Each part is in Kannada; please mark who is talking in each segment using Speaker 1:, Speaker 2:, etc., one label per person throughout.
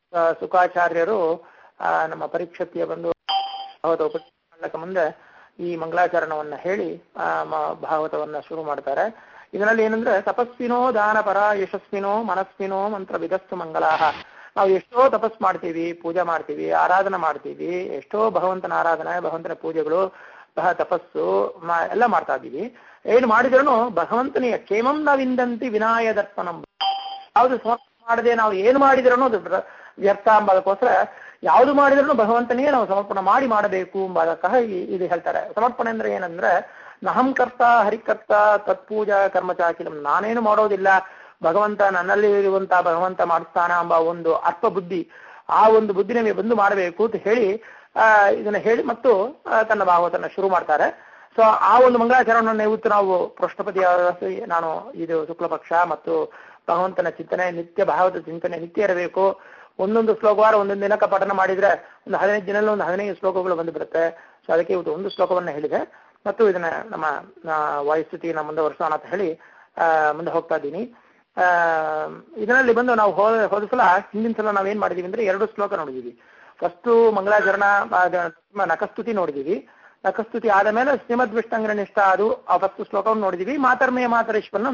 Speaker 1: ಆ, ಸುಖಾಚಾರ್ಯರು ಆ, ನಮ್ಮ ಪರೀಕ್ಷೆಯ ಬಂದು ಭಾಗವತ ಉಪನ್ಯಾಸಕ್ಕೆ ಮುಂದೆ ಈ ಮಂಗಳಾಚರಣವನ್ನ ಹೇಳಿ ಆ, ಮ- ಭಾಗವತವನ್ನ ಶುರು ಮಾಡ್ತಾರೆ ಇದರಲ್ಲಿ ಏನಂದ್ರೆ ತಪಸ್ವಿನೋ ದಾನಪರ ಯಶಸ್ವಿನೋ ಮನಸ್ವಿನೋ ಮಂತ್ರ ವಿಧಸ್ತು ಮಂಗಲಾಹ ನಾವು ಎಷ್ಟೋ ತಪಸ್ ಮಾಡ್ತೀವಿ ಪೂಜೆ ಮಾಡ್ತೀವಿ ಆರಾಧನೆ ಮಾಡ್ತೀವಿ ಎಷ್ಟೋ ಭಗವಂತನ ಆರಾಧನೆ ಭಗವಂತನ ಪೂಜೆಗಳು ಬಹ ತಪಸ್ಸು ಮ- ಎಲ್ಲ ಮಾಡ್ತಾ ಇದ್ದೀವಿ ಏನು ಮಾಡಿದ್ರು ಭಗವಂತನಿಯ ಕ್ಷೇಮಂ ನಾವಿಂದಂತಿ ವಿನಾಯ ದರ್ಪಣಂ ಯಾವುದು ಸಮರ್ಪಣೆ ಮಾಡದೆ ನಾವು ಏನು ಮಾಡಿದ್ರೂ ಅದು ವ್ರ- ವ್ಯರ್ಥ ಎಂಬುದಕ್ಕೋಸ್ಕರ ಯಾವುದು ಮಾಡಿದ್ರೂ ಭಗವಂತನಿಗೆ ನಾವು ಸಮರ್ಪಣೆ ಮಾಡಿ ಮಾಡಬೇಕು ಎಂಬುದಕ್ಕಾಗಿ ಈ- ಇದು ಹೇಳ್ತಾರೆ ಸಮರ್ಪಣೆ ಅಂದ್ರೆ ಏನಂದ್ರೆ ನಹಂ ಕರ್ತ ಹರಿಕರ್ತ ತತ್ಪೂಜಾ ಕರ್ಮಚಾಕಿಲಂ ನಾನೇನು ಮಾಡೋದಿಲ್ಲ ಭಗವಂತ ನನ್ನಲ್ಲಿ ಇರುವಂತಹ ಭಗವಂತ ಮಾಡಿಸ್ತಾನ ಎಂಬ ಒಂದು ಅರ್ಥ ಬುದ್ಧಿ ಆ ಒಂದು ಬುದ್ಧಿ ನಮಗೆ ಬಂದು ಮಾಡಬೇಕು ಅಂತ ಹೇಳಿ ಆ ಇದನ್ನ ಹೇಳಿ ಮತ್ತು ಆ, ತನ್ನ ಭಾಗವತನ ಶುರು ಮಾಡ್ತಾರೆ ಸೊ ಆ ಒಂದು ಮಂಗಳಾಚರಣೆಯನ್ನು ಇವತ್ತು ನಾವು ಪೃಷ್ಠಪತಿ ನಾನು ಇದು ಶುಕ್ಲ ಪಕ್ಷ ಮತ್ತು ಭಗವಂತನ ಚಿಂತನೆ ನಿತ್ಯ ಭಾಗವತ ಚಿಂತನೆ ನಿತ್ಯ ಇರಬೇಕು ಒಂದೊಂದು ಶ್ಲೋಕವಾರ ಒಂದೊಂದು ದಿನಕ್ಕೆ ಪಠನ ಮಾಡಿದ್ರೆ ಒಂದು ಹದಿನೈದು ದಿನದಲ್ಲಿ ಒಂದು ಹದಿನೈದು ಶ್ಲೋಕಗಳು ಬಂದು ಬರುತ್ತೆ ಸೊ ಅದಕ್ಕೆ ಇವತ್ತು ಒಂದು ಶ್ಲೋಕವನ್ನ ಹೇಳಿದೆ ಮತ್ತು ಇದನ್ನ ನಮ್ಮ ಆ, ವಾಯುಸ್ತುತಿನ ಮುಂದೆ ವರ್ಷ ಅಂತ ಹೇಳಿ ಆ, ಮುಂದೆ ಹೋಗ್ತಾ ಇದ್ದೀನಿ ಆ, ಇದರಲ್ಲಿ ಬಂದು ನಾವು ಹೋದ ಹೋದ ಸಲ ಹಿಂದಿನ ಸಲ ನಾವೇನ್ ಮಾಡಿದೀವಿ ಅಂದ್ರೆ ಎರಡು ಶ್ಲೋಕ ನೋಡಿದೀವಿ ಫಸ್ಟ್ ಮಂಗಳಾಚರಣ ಆ, ದ- ನಖಸ್ತುತಿ ನೋಡಿದೀವಿ ನಖಸ್ತುತಿ ಆದ ಮೇಲೆ ಶ್ರೀಮದ್ ವಿಷ್ಣಂಗ್ರ ನಿಷ್ಠ ಅದು ಆ ಫಸ್ಟ್ ಶ್ಲೋಕವನ್ನು ನೋಡಿದೀವಿ ಮಾತರ್ಮೇಯ ಮಾತರೇಶ್ವರನ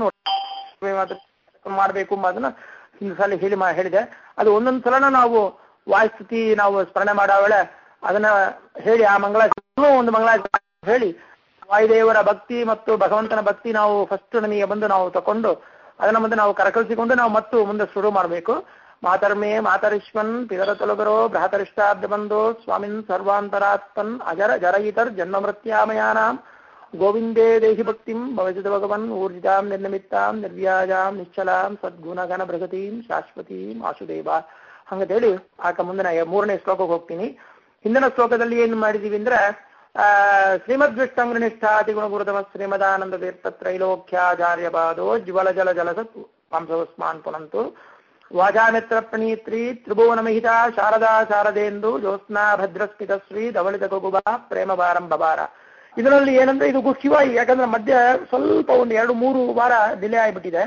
Speaker 1: ನೋಡಿ ಮಾಡಬೇಕು ಎಂಬುದನ್ನ ಹಿಂದೆ ಸಲ ಹೇಳಿ ಮಾ- ಹೇಳಿದೆ ಅದು ಒಂದೊಂದು ಸಲನ ನಾವು ವಾಯುಸ್ತುತಿ ನಾವು ಸ್ಮರಣೆ ಮಾಡೋ ವೇಳೆ ಅದನ್ನ ಹೇಳಿ ಆ ಮಂಗಳ ಒಂದು ಮಂಗಳ ಹೇಳಿ ವಾಯುದೇವರ ಭಕ್ತಿ ಮತ್ತು ಭಗವಂತನ ಭಕ್ತಿ ನಾವು ಫಸ್ಟ್ ನಮಗೆ ಬಂದು ನಾವು ತಕೊಂಡು ಅದನ್ನ ಮುಂದೆ ನಾವು ಕರಕಳಿಸಿಕೊಂಡು ನಾವು ಮತ್ತು ಮುಂದೆ ಶುರು ಮಾಡಬೇಕು ಮಾತರ್ಮೇ ಮಾತರಿಶ್ವನ್ ಪಿತರ ತೊಲಗರೋ ಬೃಹತರಿಷ್ಟಾಬ್ದ ಬಂಧೋ ಸ್ವಾಮಿನ್ ಸರ್ವಾಂತರಾತ್ಮನ್ ಅಜರ ಜರಯಿತರ್ ಜನ್ಮ ಮೃತ್ಯಾಮಯಾನಾಂ ಗೋವಿಂದೇ ದೇಹಿ ಭಕ್ತಿಂ ಭವಸಿದ ಭಗವನ್ ಊರ್ಜಿತಾಂ ನಿರ್ನಿಮಿತ್ತಾಂ ನಿರ್ವ್ಯಾಜಾಂ ನಿಶ್ಚಲಾಂ ಸದ್ಗುಣಗಣ ಬೃಹತೀಂ ಶಾಶ್ವತೀಂ ಆಶುದೇವ ಹಂಗಂತ ಹೇಳಿ ಆಕ ಮುಂದಿನ ಯ- ಮೂರನೇ ಶ್ಲೋಕಕ್ಕೆ ಹೋಗ್ತೀನಿ ಹಿಂದಿನ ಶ್ಲೋಕದಲ್ಲಿ ಏನು ಮಾಡಿದೀವಿ ಅಂದ್ರೆ ಆ ಶ್ರೀಮದ್ ವಿಷ್ಣಂಗ್ರನಿಷ್ಠಾತಿ ಗುಣಗುರುತಮ ಶ್ರೀಮದಾನಂದ ತೀರ್ಥ ತ್ರೈಲೋಕ್ಯಾಚಾರ್ಯ ಪಾದೋ ಜ್ವಲ ಜಲ ಜಲಸತ್ ಪಾಂಸವಸ್ಮಾನ್ ಪುನಂತು ವಾಚಾಮಿತ್ರ ಪ್ರಣೀತ್ರಿ ತ್ರಿಭುವನ ಮಹಿತ ಶಾರದಾ ಶಾರದೇಂದು ಜ್ಯೋತ್ಸ್ನಾ ಭದ್ರಸ್ಮಿತ ಶ್ರೀ ಧವಳಿತ ಗುಬ ಪ್ರೇಮ ಬಾರಂ ಬಬಾರ ಇದರಲ್ಲಿ ಏನಂದ್ರೆ ಇದು ಮುಖ್ಯವಾಗಿ ಯಾಕಂದ್ರೆ ಮಧ್ಯ ಸ್ವಲ್ಪ ಒಂದು ಎರಡು ಮೂರು ವಾರ ಡಿಲೇ ಆಗಿಬಿಟ್ಟಿದೆ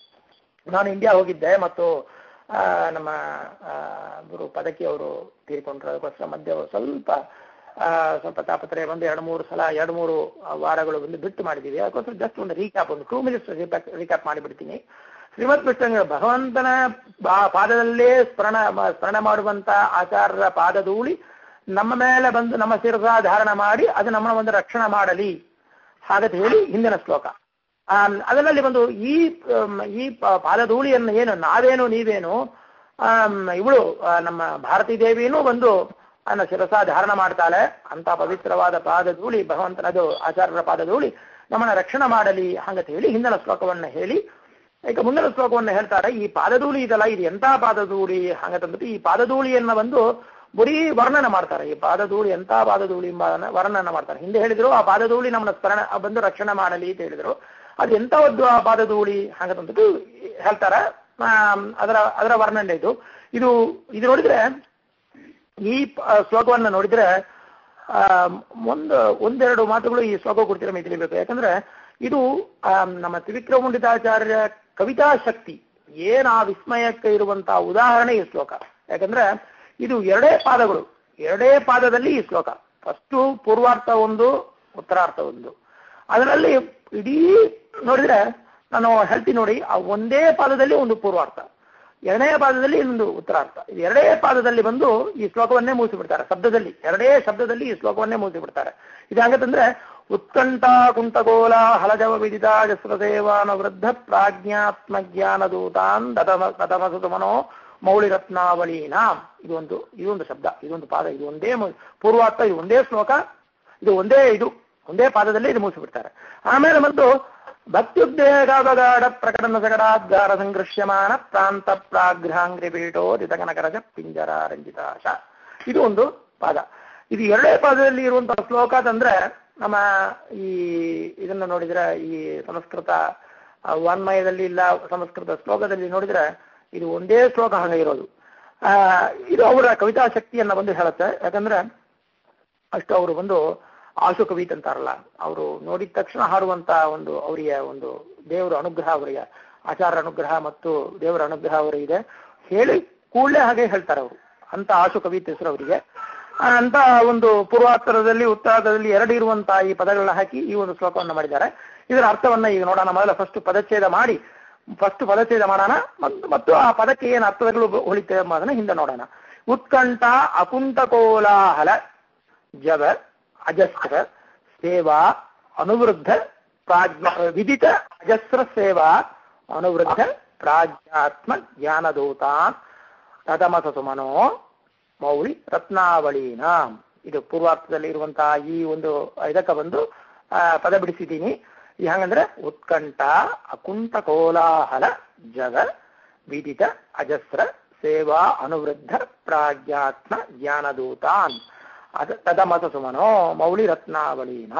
Speaker 1: ನಾನು ಇಂಡಿಯಾ ಹೋಗಿದ್ದೆ ಮತ್ತು ಆ, ನಮ್ಮ ಆ, ಗುರು ಪದಕಿ ಅವರು ತೀರ್ಕೊಂಡ್ರು ಅದಕ್ಕೋಸ್ಕರ ಮಧ್ಯ ಸ್ವಲ್ಪ ಆ, ಸ್ವಲ್ಪ ತಾಪತ್ರಯ ಬಂದು ಎರಡು ಮೂರು ಸಲ ಎರಡು ಮೂರು ವಾರಗಳು ಬಂದು ಬಿಟ್ಟು ಮಾಡಿದ್ದೀವಿ ಅದಕ್ಕೋಸ್ಕರ ಜಸ್ಟ್ ಒಂದು ರೀಕ್ಯಾಪ್ ಒಂದು ಟೂ ಮಿನಿಟ್ಸ್ ರೀಕ್ಯಾಪ್ ಮಾಡಿಬಿಡ್ತೀನಿ ಶ್ರೀಮತ್ ಕೃಷ್ಣ ಭಗವಂತನ ಬಾ- ಪಾದದಲ್ಲೇ ಸ್ಮರಣ ಮ- ಸ್ಮರಣೆ ಮಾಡುವಂತ ಆಚಾರ್ಯರ ಪಾದಧೂಳಿ ನಮ್ಮ ಮೇಲೆ ಬಂದು ನಮ್ಮ ಶಿರಸ ಧಾರಣ ಮಾಡಿ ಅದು ನಮ್ಮನ್ನ ಒಂದು ರಕ್ಷಣೆ ಮಾಡಲಿ ಹಾಗಂತ ಹೇಳಿ ಹಿಂದಿನ ಶ್ಲೋಕ ಆ, ಅದರಲ್ಲಿ ಒಂದು ಈ ಆಮ್, ಈ ಪ- ಪಾದಧೂಳಿಯನ್ನು ಏನು ನಾವೇನು ನೀವೇನು ಆಮ್, ಇವಳು ಆ, ನಮ್ಮ ಭಾರತೀ ದೇವಿನೂ ಬಂದು ಅನ್ನ ಶಿರಸ ಧಾರಣ ಮಾಡ್ತಾಳೆ ಅಂತ ಪವಿತ್ರವಾದ ಪಾದಧೂಳಿ ಭಗವಂತನದು ಆಚಾರ್ಯರ ಪಾದಧೂಳಿ ನಮ್ಮನ್ನ ರಕ್ಷಣೆ ಮಾಡಲಿ ಹಾಗಂತ ಹೇಳಿ ಹಿಂದಿನ ಶ್ಲೋಕವನ್ನ ಹೇಳಿ ಈಗ ಮುಂದಿನ ಶ್ಲೋಕವನ್ನು ಹೇಳ್ತಾರೆ ಈ ಪಾದಧೂಳಿ ಇದಲ್ಲ ಇದು ಎಂತ ಪಾದಧೂಳಿ ಹಾಗಂತಂದ್ಬಿಟ್ಟು ಈ ಪಾದಧೂಳಿಯನ್ನ ಬಂದು ಬರೀ ವರ್ಣನೆ ಮಾಡ್ತಾರೆ ಈ ಪಾದಧೂಳಿ ಎಂತ ಪಾದಧೂಳಿ ಎಂಬ ವರ್ಣನೆ ಮಾಡ್ತಾರೆ ಹಿಂದೆ ಹೇಳಿದ್ರು ಆ ಪಾದಧೂಳಿ ನಮ್ಮನ್ನ ಸ್ಮರಣ ಬಂದು ರಕ್ಷಣೆ ಮಾಡಲಿ ಅಂತ ಹೇಳಿದ್ರು ಅದು ಎಂತವದ್ದು ಆ ಪಾದಧೂಳಿ ಹಾಗಂತಂದ್ಬಿಟ್ಟು ಹೇಳ್ತಾರೆ ಆ, ಅದರ ಅದರ ವರ್ಣನೆ ಇದು ಇದು ಇದು ನೋಡಿದ್ರೆ ಈ ಪ- ಶ್ಲೋಕವನ್ನ ನೋಡಿದ್ರೆ ಆ, ಒಂದು ಒಂದೆರಡು ಮಾತುಗಳು ಈ ಶ್ಲೋಕ ಕುರಿತು ನಮಗೆ ತಿಳಿಬೇಕು ಯಾಕಂದ್ರೆ ಇದು ಆ, ನಮ್ಮ ತ್ರಿವಿಕ್ರಮುಂಡಿತಾಚಾರ್ಯ ಕವಿತಾ ಶಕ್ತಿ ಏನ್ ಆ ವಿಸ್ಮಯಕ್ಕೆ ಇರುವಂತಹ ಉದಾಹರಣೆ ಈ ಶ್ಲೋಕ ಯಾಕಂದ್ರೆ ಇದು ಎರಡೇ ಪಾದಗಳು ಎರಡೇ ಪಾದದಲ್ಲಿ ಈ ಶ್ಲೋಕ ಫಸ್ಟು ಪೂರ್ವಾರ್ಥ ಒಂದು ಉತ್ತರಾರ್ಥ ಒಂದು ಅದರಲ್ಲಿ ಇಡೀ ನೋಡಿದ್ರೆ ನಾನು ಹೇಳ್ತೀನಿ ನೋಡಿ ಆ ಒಂದೇ ಪಾದದಲ್ಲಿ ಒಂದು ಪೂರ್ವಾರ್ಥ ಎರಡನೇ ಪಾದದಲ್ಲಿ ಒಂದು ಉತ್ತರಾರ್ಥ ಇದು ಎರಡೇ ಪಾದದಲ್ಲಿ ಬಂದು ಈ ಶ್ಲೋಕವನ್ನೇ ಮುಗಿಸಿಬಿಡ್ತಾರೆ ಶಬ್ದದಲ್ಲಿ ಎರಡೇ ಶಬ್ದದಲ್ಲಿ ಈ ಶ್ಲೋಕವನ್ನೇ ಮುಗಿಸಿಬಿಡ್ತಾರೆ ಇದು ಹಾಗಂತಂದ್ರೆ ಉತ್ಕಂಠ ಕುಂಟಗೋಲ ಹಲಜವ ವಿದಿತ ಜಸ್ರಸೇವಾನ ವೃದ್ಧ ಪ್ರಾಜ್ಞಾತ್ಮ ಜ್ಞಾನ ದೂತಾನ್ ದತಮ ದತಮಸುತಮನೋ ಮೌಳಿರತ್ನಾವಳೀನಾಂ ಇದು ಒಂದು ಇದೊಂದು ಶಬ್ದ ಇದೊಂದು ಪಾದ ಇದು ಒಂದೇ ಮು- ಪೂರ್ವಾರ್ಥ ಇದು ಒಂದೇ ಶ್ಲೋಕ ಇದು ಒಂದೇ ಇದು ಒಂದೇ ಪಾದದಲ್ಲಿ ಇದು ಮುಗಿಸಿಬಿಡ್ತಾರೆ ಆಮೇಲೆ ಬಂದು ಭಕ್ತ್ಯುದ್ದೇಗಾವಗಾಢ ಪ್ರಕಟನ ಸಗಡಾದ್ಗಾರ ಸಂಘರ್ಷ್ಯಮಾನ ಪ್ರಾಂತ ಪ್ರಾಗ್ರಹಾಂಗ್ರಿ ಪೀಠೋ ದಿತಕನಕರಜ ಪಿಂಜರ ರಂಜಿತಾಶ ಇದು ಒಂದು ಪಾದ ಇದು ಎರಡೇ ಪಾದದಲ್ಲಿ ಇರುವಂತಹ ಶ್ಲೋಕ ಅಂತಂದ್ರೆ ನಮ್ಮ ಈ ಇದನ್ನ ನೋಡಿದ್ರೆ ಈ ಸಂಸ್ಕೃತ ಆ, ವಾನ್ಮಯದಲ್ಲಿ ಇಲ್ಲ ಸಂಸ್ಕೃತ ಶ್ಲೋಕದಲ್ಲಿ ನೋಡಿದ್ರೆ ಇದು ಒಂದೇ ಶ್ಲೋಕ ಹಾಗೆ ಇರೋದು ಆ ಇದು ಅವರ ಕವಿತಾ ಶಕ್ತಿಯನ್ನ ಬಂದು ಹೇಳುತ್ತೆ ಯಾಕಂದ್ರೆ ಅಷ್ಟು ಅವರು ಬಂದು ಆಶು ಕವಿತ್ ಅಂತಾರಲ್ಲ ಅವರು ನೋಡಿದ ತಕ್ಷಣ ಹಾಡುವಂತ ಒಂದು ಅವರಿಗೆ ಒಂದು ದೇವರ ಅನುಗ್ರಹ ಅವರಿಗೆ ಆಚಾರ ಅನುಗ್ರಹ ಮತ್ತು ದೇವರ ಅನುಗ್ರಹ ಅವರಿಗೆ ಇದೆ ಹೇಳಿ ಕೂಡಲೇ ಹಾಗೆ ಹೇಳ್ತಾರೆ ಅವರು ಅಂತ ಆಶು ಕವಿತೆ ಹೆಸರು ಅವರಿಗೆ ಅಂತ ಒಂದು ಪೂರ್ವಾತ್ತರದಲ್ಲಿ ಉತ್ತರಾರ್ಧದಲ್ಲಿ ಎರಡು ಇರುವಂತಹ ಈ ಪದಗಳನ್ನ ಹಾಕಿ ಈ ಒಂದು ಶ್ಲೋಕವನ್ನು ಮಾಡಿದ್ದಾರೆ ಇದರ ಅರ್ಥವನ್ನ ಈಗ ನೋಡೋಣ ಮೊದಲ ಫಸ್ಟ್ ಪದಚ್ಛೇದ ಮಾಡಿ ಫಸ್ಟ್ ಪದಚ್ಛೇದ ಮಾಡೋಣ ಮತ್ತು ಮತ್ತು ಆ ಪದಕ್ಕೆ ಏನು ಅರ್ಥಗಳು ಹೊಳಿತೇವೆ ಎಂಬುದನ್ನ ಹಿಂದೆ ನೋಡೋಣ ಉತ್ಕಂಠ ಅಕುಂಠ ಕೋಲಾಹಲ ಜವ ಅಜಸ್ರ ಸೇವಾ ಅನುವೃದ್ಧ ಪ್ರಾಜ್ಞ ವಿದಿತ ಅಜಸ್ರ ಸೇವಾ ಅನುವೃದ್ಧ ಪ್ರಾಜ್ಞಾತ್ಮ ಜ್ಞಾನದೂತಾನ್ ತದಮಸ ಸುಮನೋ ಮೌಳಿ ರತ್ನಾವಳಿನ ಇದು ಪೂರ್ವಾರ್ಥದಲ್ಲಿ ಇರುವಂತಹ ಈ ಒಂದು ಇದಕ್ಕೆ ಬಂದು ಆ, ಪದ ಬಿಡಿಸಿದ್ದೀನಿ ಈ ಹಂಗಂದ್ರೆ ಉತ್ಕಂಠ ಅಕುಂಠ ಕೋಲಾಹಲ ಜಗ ವಿದಿತ ಅಜಸ್ರ ಸೇವಾ ಅನುವೃದ್ಧ ಪ್ರಾಜ್ಞಾತ್ಮ ಜ್ಞಾನದೂತಾನ್ ಅದ ತದಮಸ ಸುಮನೋ ಮೌಳಿ ರತ್ನಾವಳಿನ